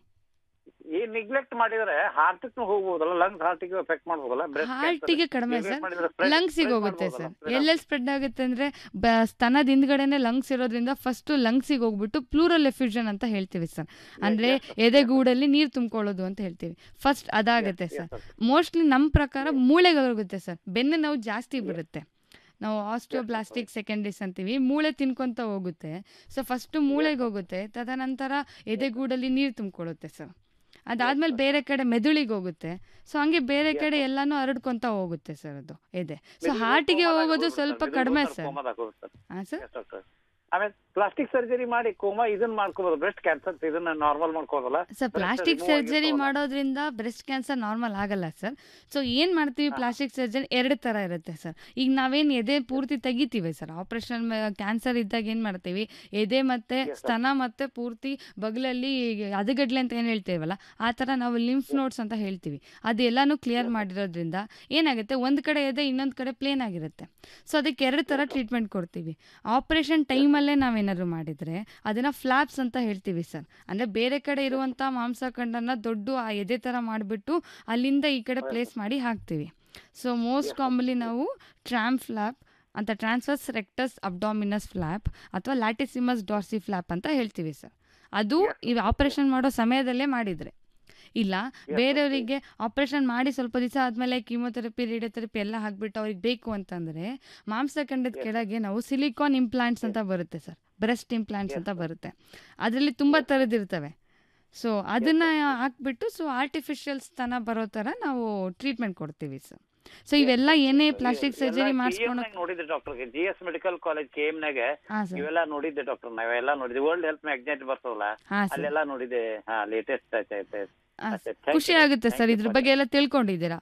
ಈ ನಿಗ್ಲೆಕ್ಟ್ ಮಾಡಿದ್ರೆ ಹಾರ್ಟ್ ಹೋಗ್ಬೋದಲ್ಲ ಲಂಗ್ಸ್ ಹಾರ್ಟಿಗೆ ಎಫೆಕ್ಟ್ ಮಾಡ್ಬೋದಲ್ಲ breast cancer. ಹಾರ್ಟಿಗೆ ಕಡಿಮೆ Neglect ಸರ್ ಮಾಡಿದ್ರೆ spread- ಲಂಗ್ಸಿಗೆ spread ಹೋಗುತ್ತೆ ಸರ್ ಮಾಡ್ಬೋದಲ್ಲ? ಎಲ್ಲೆಲ್ಲಿ ಸ್ಪ್ರೆಡ್ ಆಗುತ್ತೆ ಅಂದರೆ ಬ ಸ್ತನದ ಹಿಂದ್ಗಡೆನೆ ಲಂಗ್ಸ್ ಇರೋದ್ರಿಂದ ಫಸ್ಟು ಲಂಗ್ಸಿಗೆ ಹೋಗ್ಬಿಟ್ಟು ಪ್ಲೂರಲ್ ಎಫ್ಯೂಷನ್ ಅಂತ ಹೇಳ್ತೀವಿ ಸರ್ ಅಂದರೆ ಎದೆಗೂಡಲ್ಲಿ ನೀರು ತುಂಬ್ಕೊಳ್ಳೋದು ಅಂತ ಹೇಳ್ತೀವಿ ಫಸ್ಟ್ ಅದಾಗುತ್ತೆ ಸರ್ ಮೋಸ್ಟ್ಲಿ ನಮ್ಮ ಪ್ರಕಾರ ಮೂಳೆಗೆ ಹೋಗುತ್ತೆ ಸರ್ ಬೆನ್ನು ನೋವು ಜಾಸ್ತಿ ಬರುತ್ತೆ ನಾವು ಆಸ್ಟಿಯೋಬ್ಲಾಸ್ಟಿಕ್ ಸೆಕೆಂಡ್ರೀಸ್ ಅಂತೀವಿ ಮೂಳೆ ತಿನ್ಕೊಂತ ಹೋಗುತ್ತೆ ಸೊ ಫಸ್ಟು ಮೂಳೆಗೆ ಹೋಗುತ್ತೆ ತದನಂತರ ಎದೆಗೂಡಲ್ಲಿ ನೀರು ತುಂಬಿಕೊಳ್ಳುತ್ತೆ ಸರ್ ಅದಾದ್ಮೇಲೆ ಬೇರೆ ಕಡೆ ಮೆದುಳಿಗೆ ಹೋಗುತ್ತೆ ಸೊ ಹಂಗೆ ಬೇರೆ ಕಡೆ ಎಲ್ಲಾನು ಹರಡ್ಕೊಂತ ಹೋಗುತ್ತೆ ಸರ್ ಅದು ಎದೆ ಸೊ ಮೆದುಳಿಗೆ ಹಾರ್ಟಿಗೆ ಕೋಮಾದಾಗ ಹೋಗೋದು ಹೋಗುತ್ತೆ ಸ್ವಲ್ಪ ಮೆದುಳಿಗೆ ಕಡಿಮೆ ಹೋಗ್ತಾರೆ, ಸರ್ ಕೋಮಾದಾಗ ಹೋಗುತ್ತೆ. ಹಾಂ ಸರ್ Yes, doctor. ಆಮೇಲೆ ಪ್ಲಾಸ್ಟಿಕ್ ಸರ್ಜರಿ ಮಾಡಿ ಕೋಮಾ ಇದನ್ನ ಮಾಡ್ಕೋಬಹುದು ಬ್ರೆಸ್ಟ್ ಕ್ಯಾನ್ಸರ್ ಇದನ್ನ ನಾರ್ಮಲ್ ಮಾಡ್ಕೋದಲ್ಲ ಸರ್ ಪ್ಲಾಸ್ಟಿಕ್ ಸರ್ಜರಿ ಮಾಡೋದ್ರಿಂದ ಬ್ರೆಸ್ಟ್ ಕ್ಯಾನ್ಸರ್ ನಾರ್ಮಲ್ ಆಗಲ್ಲ ಸರ್ ಸೊ ಏನು ಮಾಡ್ತೀವಿ ಪ್ಲಾಸ್ಟಿಕ್ ಸರ್ಜರಿ ಎರಡು ಥರ ಇರುತ್ತೆ ಸರ್ ಈಗ ನಾವೇನು ಎದೆ ಪೂರ್ತಿ ತೆಗಿತೀವಿ ಸರ್ ಆಪ್ರೇಷನ್ ಕ್ಯಾನ್ಸರ್ ಇದ್ದಾಗ ಏನು ಮಾಡ್ತೀವಿ ಎದೆ ಮತ್ತು ಸ್ತನ ಮತ್ತು ಪೂರ್ತಿ ಬಗಲಲ್ಲಿ ಅದಗಡ್ಲೆ ಅಂತ ಏನು ಹೇಳ್ತೀವಲ್ಲ ಆ ಥರ ನಾವು ಲಿಂಫ್ ನೋಟ್ಸ್ ಅಂತ ಹೇಳ್ತೀವಿ ಅದೆಲ್ಲನೂ ಕ್ಲಿಯರ್ ಮಾಡಿರೋದ್ರಿಂದ ಏನಾಗುತ್ತೆ ಒಂದು ಕಡೆ ಎದೆ ಇನ್ನೊಂದು ಕಡೆ ಪ್ಲೇನ್ ಆಗಿರುತ್ತೆ ಸೊ ಅದಕ್ಕೆ ಎರಡು ಥರ ಟ್ರೀಟ್ಮೆಂಟ್ ಕೊಡ್ತೀವಿ ಆಪ್ರೇಷನ್ ಟೈಮಲ್ಲೇ ನಾವೇನಾದ್ರು ಮಾಡಿದರೆ ಅದನ್ನು ಫ್ಲಾಪ್ಸ್ ಅಂತ ಹೇಳ್ತೀವಿ ಸರ್ ಅಂದರೆ ಬೇರೆ ಕಡೆ ಇರುವಂಥ ಮಾಂಸಖಂಡನ ದೊಡ್ಡ ಆ ಎದೆ ಥರ ಮಾಡಿಬಿಟ್ಟು ಅಲ್ಲಿಂದ ಈ ಕಡೆ ಪ್ಲೇಸ್ ಮಾಡಿ ಹಾಕ್ತೀವಿ ಸೊ ಮೋಸ್ಟ್ ಕಾಮನ್ಲಿ ನಾವು ಟ್ರಾಮ್ ಫ್ಲಾಪ್ ಅಂತ ಟ್ರಾನ್ಸ್ಫರ್ಸ್ ರೆಕ್ಟಸ್ ಅಬ್ಡಾಮಿನಸ್ ಫ್ಲಾಪ್ ಅಥವಾ ಲ್ಯಾಟಿಸಿಮಸ್ ಡಾರ್ಸಿ ಫ್ಲಾಪ್ ಅಂತ ಹೇಳ್ತೀವಿ ಸರ್ ಅದು ಈ ಆಪರೇಷನ್ ಮಾಡೋ ಸಮಯದಲ್ಲೇ ಮಾಡಿದರೆ ಇಲ್ಲ ಬೇರೆಯವರಿಗೆ ಆಪರೇಷನ್ ಮಾಡಿ ಸ್ವಲ್ಪ ದಿವಸ ಆದಮೇಲೆ ಕೀಮೋಥೆರಪಿ ರೇಡಿಯೋಥೆರಪಿ ಎಲ್ಲ ಹಾಕ್ಬಿಟ್ಟು ಅವ್ರಿಗೆ ಬೇಕು ಅಂತಂದರೆ ಮಾಂಸಖಂಡದ ಕೆಳಗೆ ನಾವು ಸಿಲಿಕಾನ್ ಇಂಪ್ಲಾಂಟ್ಸ್ ಅಂತ ಬರುತ್ತೆ ಸರ್ ಬ್ರೆಸ್ಟ್ ಇಂಪ್ಲಾಂಟ್ಸ್ ಅಂತ ಬರುತ್ತೆ ಅದರಲ್ಲಿ ತುಂಬ ಥರದ್ದಿರ್ತವೆ ಸೊ ಅದನ್ನು ಹಾಕ್ಬಿಟ್ಟು ಸೊ ಆರ್ಟಿಫಿಷಿಯಲ್ ಸ್ತನ ಬರೋ ಥರ ನಾವು ಟ್ರೀಟ್ಮೆಂಟ್ ಕೊಡ್ತೀವಿ ಸರ್ ಸೊ ಇವೆಲ್ಲ ಏನೇ ಪ್ಲಾಸ್ಟಿಕ್ ಸರ್ಜರಿ ಮಾಡಿಸ್ಕೊಂಡು ನೋಡಿದ್ದೆ doctor G S medical college K M ನಾಗ ಹಾಂ ಸರ್ ಇವೆಲ್ಲ ನೋಡಿದ್ದೆ ಡಾಕ್ಟರ್ ನಾವೆಲ್ಲ ನೋಡಿದ್ವಿ ವರ್ಲ್ಡ್ ಹೆಲ್ತ್ ಮ್ಯಾಗ್ನೆಟ್ ಬರ್ತದಲ್ಲ ಹಾಂ ಸರ್ ಅಲ್ಲೆಲ್ಲ ನೋಡಿದ್ದೆ ಹಾ ಲೇಟೆಸ್ಟ್ ಆಯ್ತು ಆ, ಖುಷಿ ಆಗುತ್ತೆ ಸರ್ ಇದ್ರ ಬಗ್ಗೆ ಎಲ್ಲ ತಿಳ್ಕೊಂಡಿದ್ದೀರಾ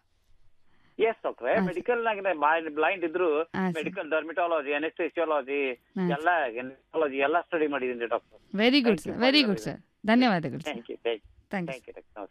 ಎಸ್ ಡಾಕ್ಟ್ರೆ ಮೆಡಿಕಲ್ ನಾಗ ಬ್ಲೈಂಡ್ ಇದ್ರು ಹಾ, ಸರ್. ಮೆಡಿಕಲ್ ಡರ್ಮಿಟಾಲಜಿ ಅನೆಸ್ಟೇಸಿಯಾಲಜಿ ಹಾ, ಎಲ್ಲ gynecology ಎಲ್ಲ ಸ್ಟಡಿ ಮಾಡಿದ್ದೀನಿ doctor very good sir very good sir ಧನ್ಯವಾದಗಳು sir thank you thank you thank thank you doctor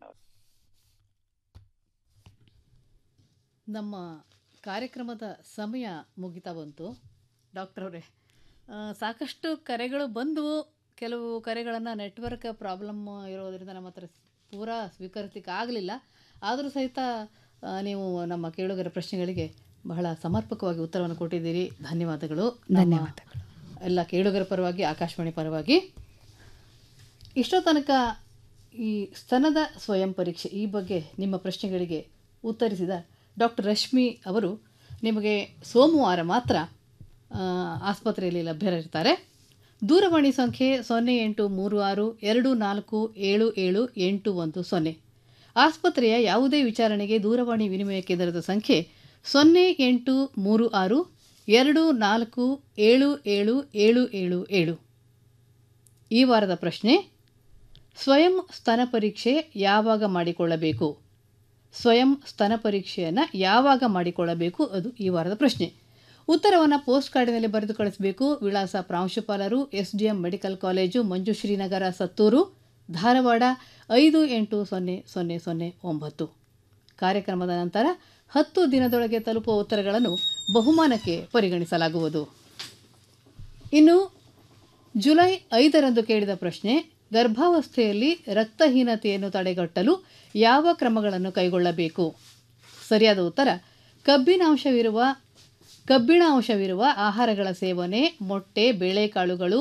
ನಮ್ಮ ಕಾರ್ಯಕ್ರಮದ ಸಮಯ ಮುಗಿತಾ ಬಂತು ಡಾಕ್ಟರ್ ಅವರೇ ಸಾಕಷ್ಟು ಕರೆಗಳು ಬಂದವು ಕೆಲವು ಕರೆಗಳನ್ನು ನೆಟ್ವರ್ಕ್ ಪ್ರಾಬ್ಲಮ್ ಇರೋದರಿಂದ ನಮ್ಮ ಹತ್ರ ಪೂರಾ ಸ್ವೀಕರಿಸಲಿಕ್ಕೆ ಆಗಲಿಲ್ಲ ಆದರೂ ಸಹಿತ ಆ, ನೀವು ನಮ್ಮ ಕೇಳುಗರ ಪ್ರಶ್ನೆಗಳಿಗೆ ಬಹಳ ಸಮರ್ಪಕವಾಗಿ ಉತ್ತರವನ್ನು ಕೊಟ್ಟಿದ್ದೀರಿ ಧನ್ಯವಾದಗಳು ನಮ್ಮ ಎಲ್ಲ ಕೇಳುಗರ ಪರವಾಗಿ ಆಕಾಶವಾಣಿ ಪರವಾಗಿ ಇಷ್ಟೋ ತನಕ ಈ ಸ್ತನದ ಸ್ವಯಂ ಪರೀಕ್ಷೆ ಈ ಬಗ್ಗೆ ನಿಮ್ಮ ಪ್ರಶ್ನೆಗಳಿಗೆ ಉತ್ತರಿಸಿದ ಡಾಕ್ಟರ್ ರಶ್ಮಿ ಅವರು ನಿಮಗೆ ಸೋಮವಾರ ಮಾತ್ರ ಆ, ಆಸ್ಪತ್ರೆಯಲ್ಲಿ ಲಭ್ಯರಿರ್ತಾರೆ ದೂರವಾಣಿ ಸಂಖ್ಯೆ ಸೊನ್ನೆ ಎಂಟು ಮೂರು ಆರು ಎರಡು ನಾಲ್ಕು ಏಳು ಏಳು ಎಂಟು ಒಂದು ಸೊನ್ನೆ ಆಸ್ಪತ್ರೆಯ ಯಾವುದೇ ವಿಚಾರಣೆಗೆ ದೂರವಾಣಿ ವಿನಿಮಯ ಕೇಂದ್ರದ ಸಂಖ್ಯೆ ಸೊನ್ನೆ ಎಂಟು ಮೂರು ಆರು ಎರಡು ನಾಲ್ಕು ಏಳು ಏಳು ಏಳು ಏಳು ಏಳು ಈ ವಾರದ ಪ್ರಶ್ನೆ ಸ್ವಯಂ ಸ್ತನ ಪರೀಕ್ಷೆ ಯಾವಾಗ ಮಾಡಿಕೊಳ್ಳಬೇಕು ಸ್ವಯಂ ಸ್ತನ ಪರೀಕ್ಷೆಯನ್ನು ಯಾವಾಗ ಮಾಡಿಕೊಳ್ಳಬೇಕು ಅದು ಈ ವಾರದ ಪ್ರಶ್ನೆ ಉತ್ತರವನ್ನು ಪೋಸ್ಟ್ ಕಾರ್ಡಿನಲ್ಲಿ ಬರೆದು ಕಳಿಸಬೇಕು ವಿಳಾಸ ಪ್ರಾಂಶುಪಾಲರು S D M medical college Manjushrinagar Sattur Dharwad ಐದು ಎಂಟು ಸೊನ್ನೆ ಸೊನ್ನೆ ಸೊನ್ನೆ ಒಂಬತ್ತು ಕಾರ್ಯಕ್ರಮದ ನಂತರ ಹತ್ತು ದಿನದೊಳಗೆ ತಲುಪುವ ಉತ್ತರಗಳನ್ನು ಬಹುಮಾನಕ್ಕೆ ಪರಿಗಣಿಸಲಾಗುವುದು ಇನ್ನು ಜುಲೈ ಐದರಂದು ಕೇಳಿದ ಪ್ರಶ್ನೆ ಗರ್ಭಾವಸ್ಥೆಯಲ್ಲಿ ರಕ್ತಹೀನತೆಯನ್ನು ತಡೆಗಟ್ಟಲು ಯಾವ ಕ್ರಮಗಳನ್ನು ಕೈಗೊಳ್ಳಬೇಕು ಸರಿಯಾದ ಉತ್ತರ ಕಬ್ಬಿನಾಂಶವಿರುವ ಕಬ್ಬಿಣ ಅಂಶವಿರುವ ಆಹಾರಗಳ ಸೇವನೆ ಮೊಟ್ಟೆ ಬೇಳೆಕಾಳುಗಳು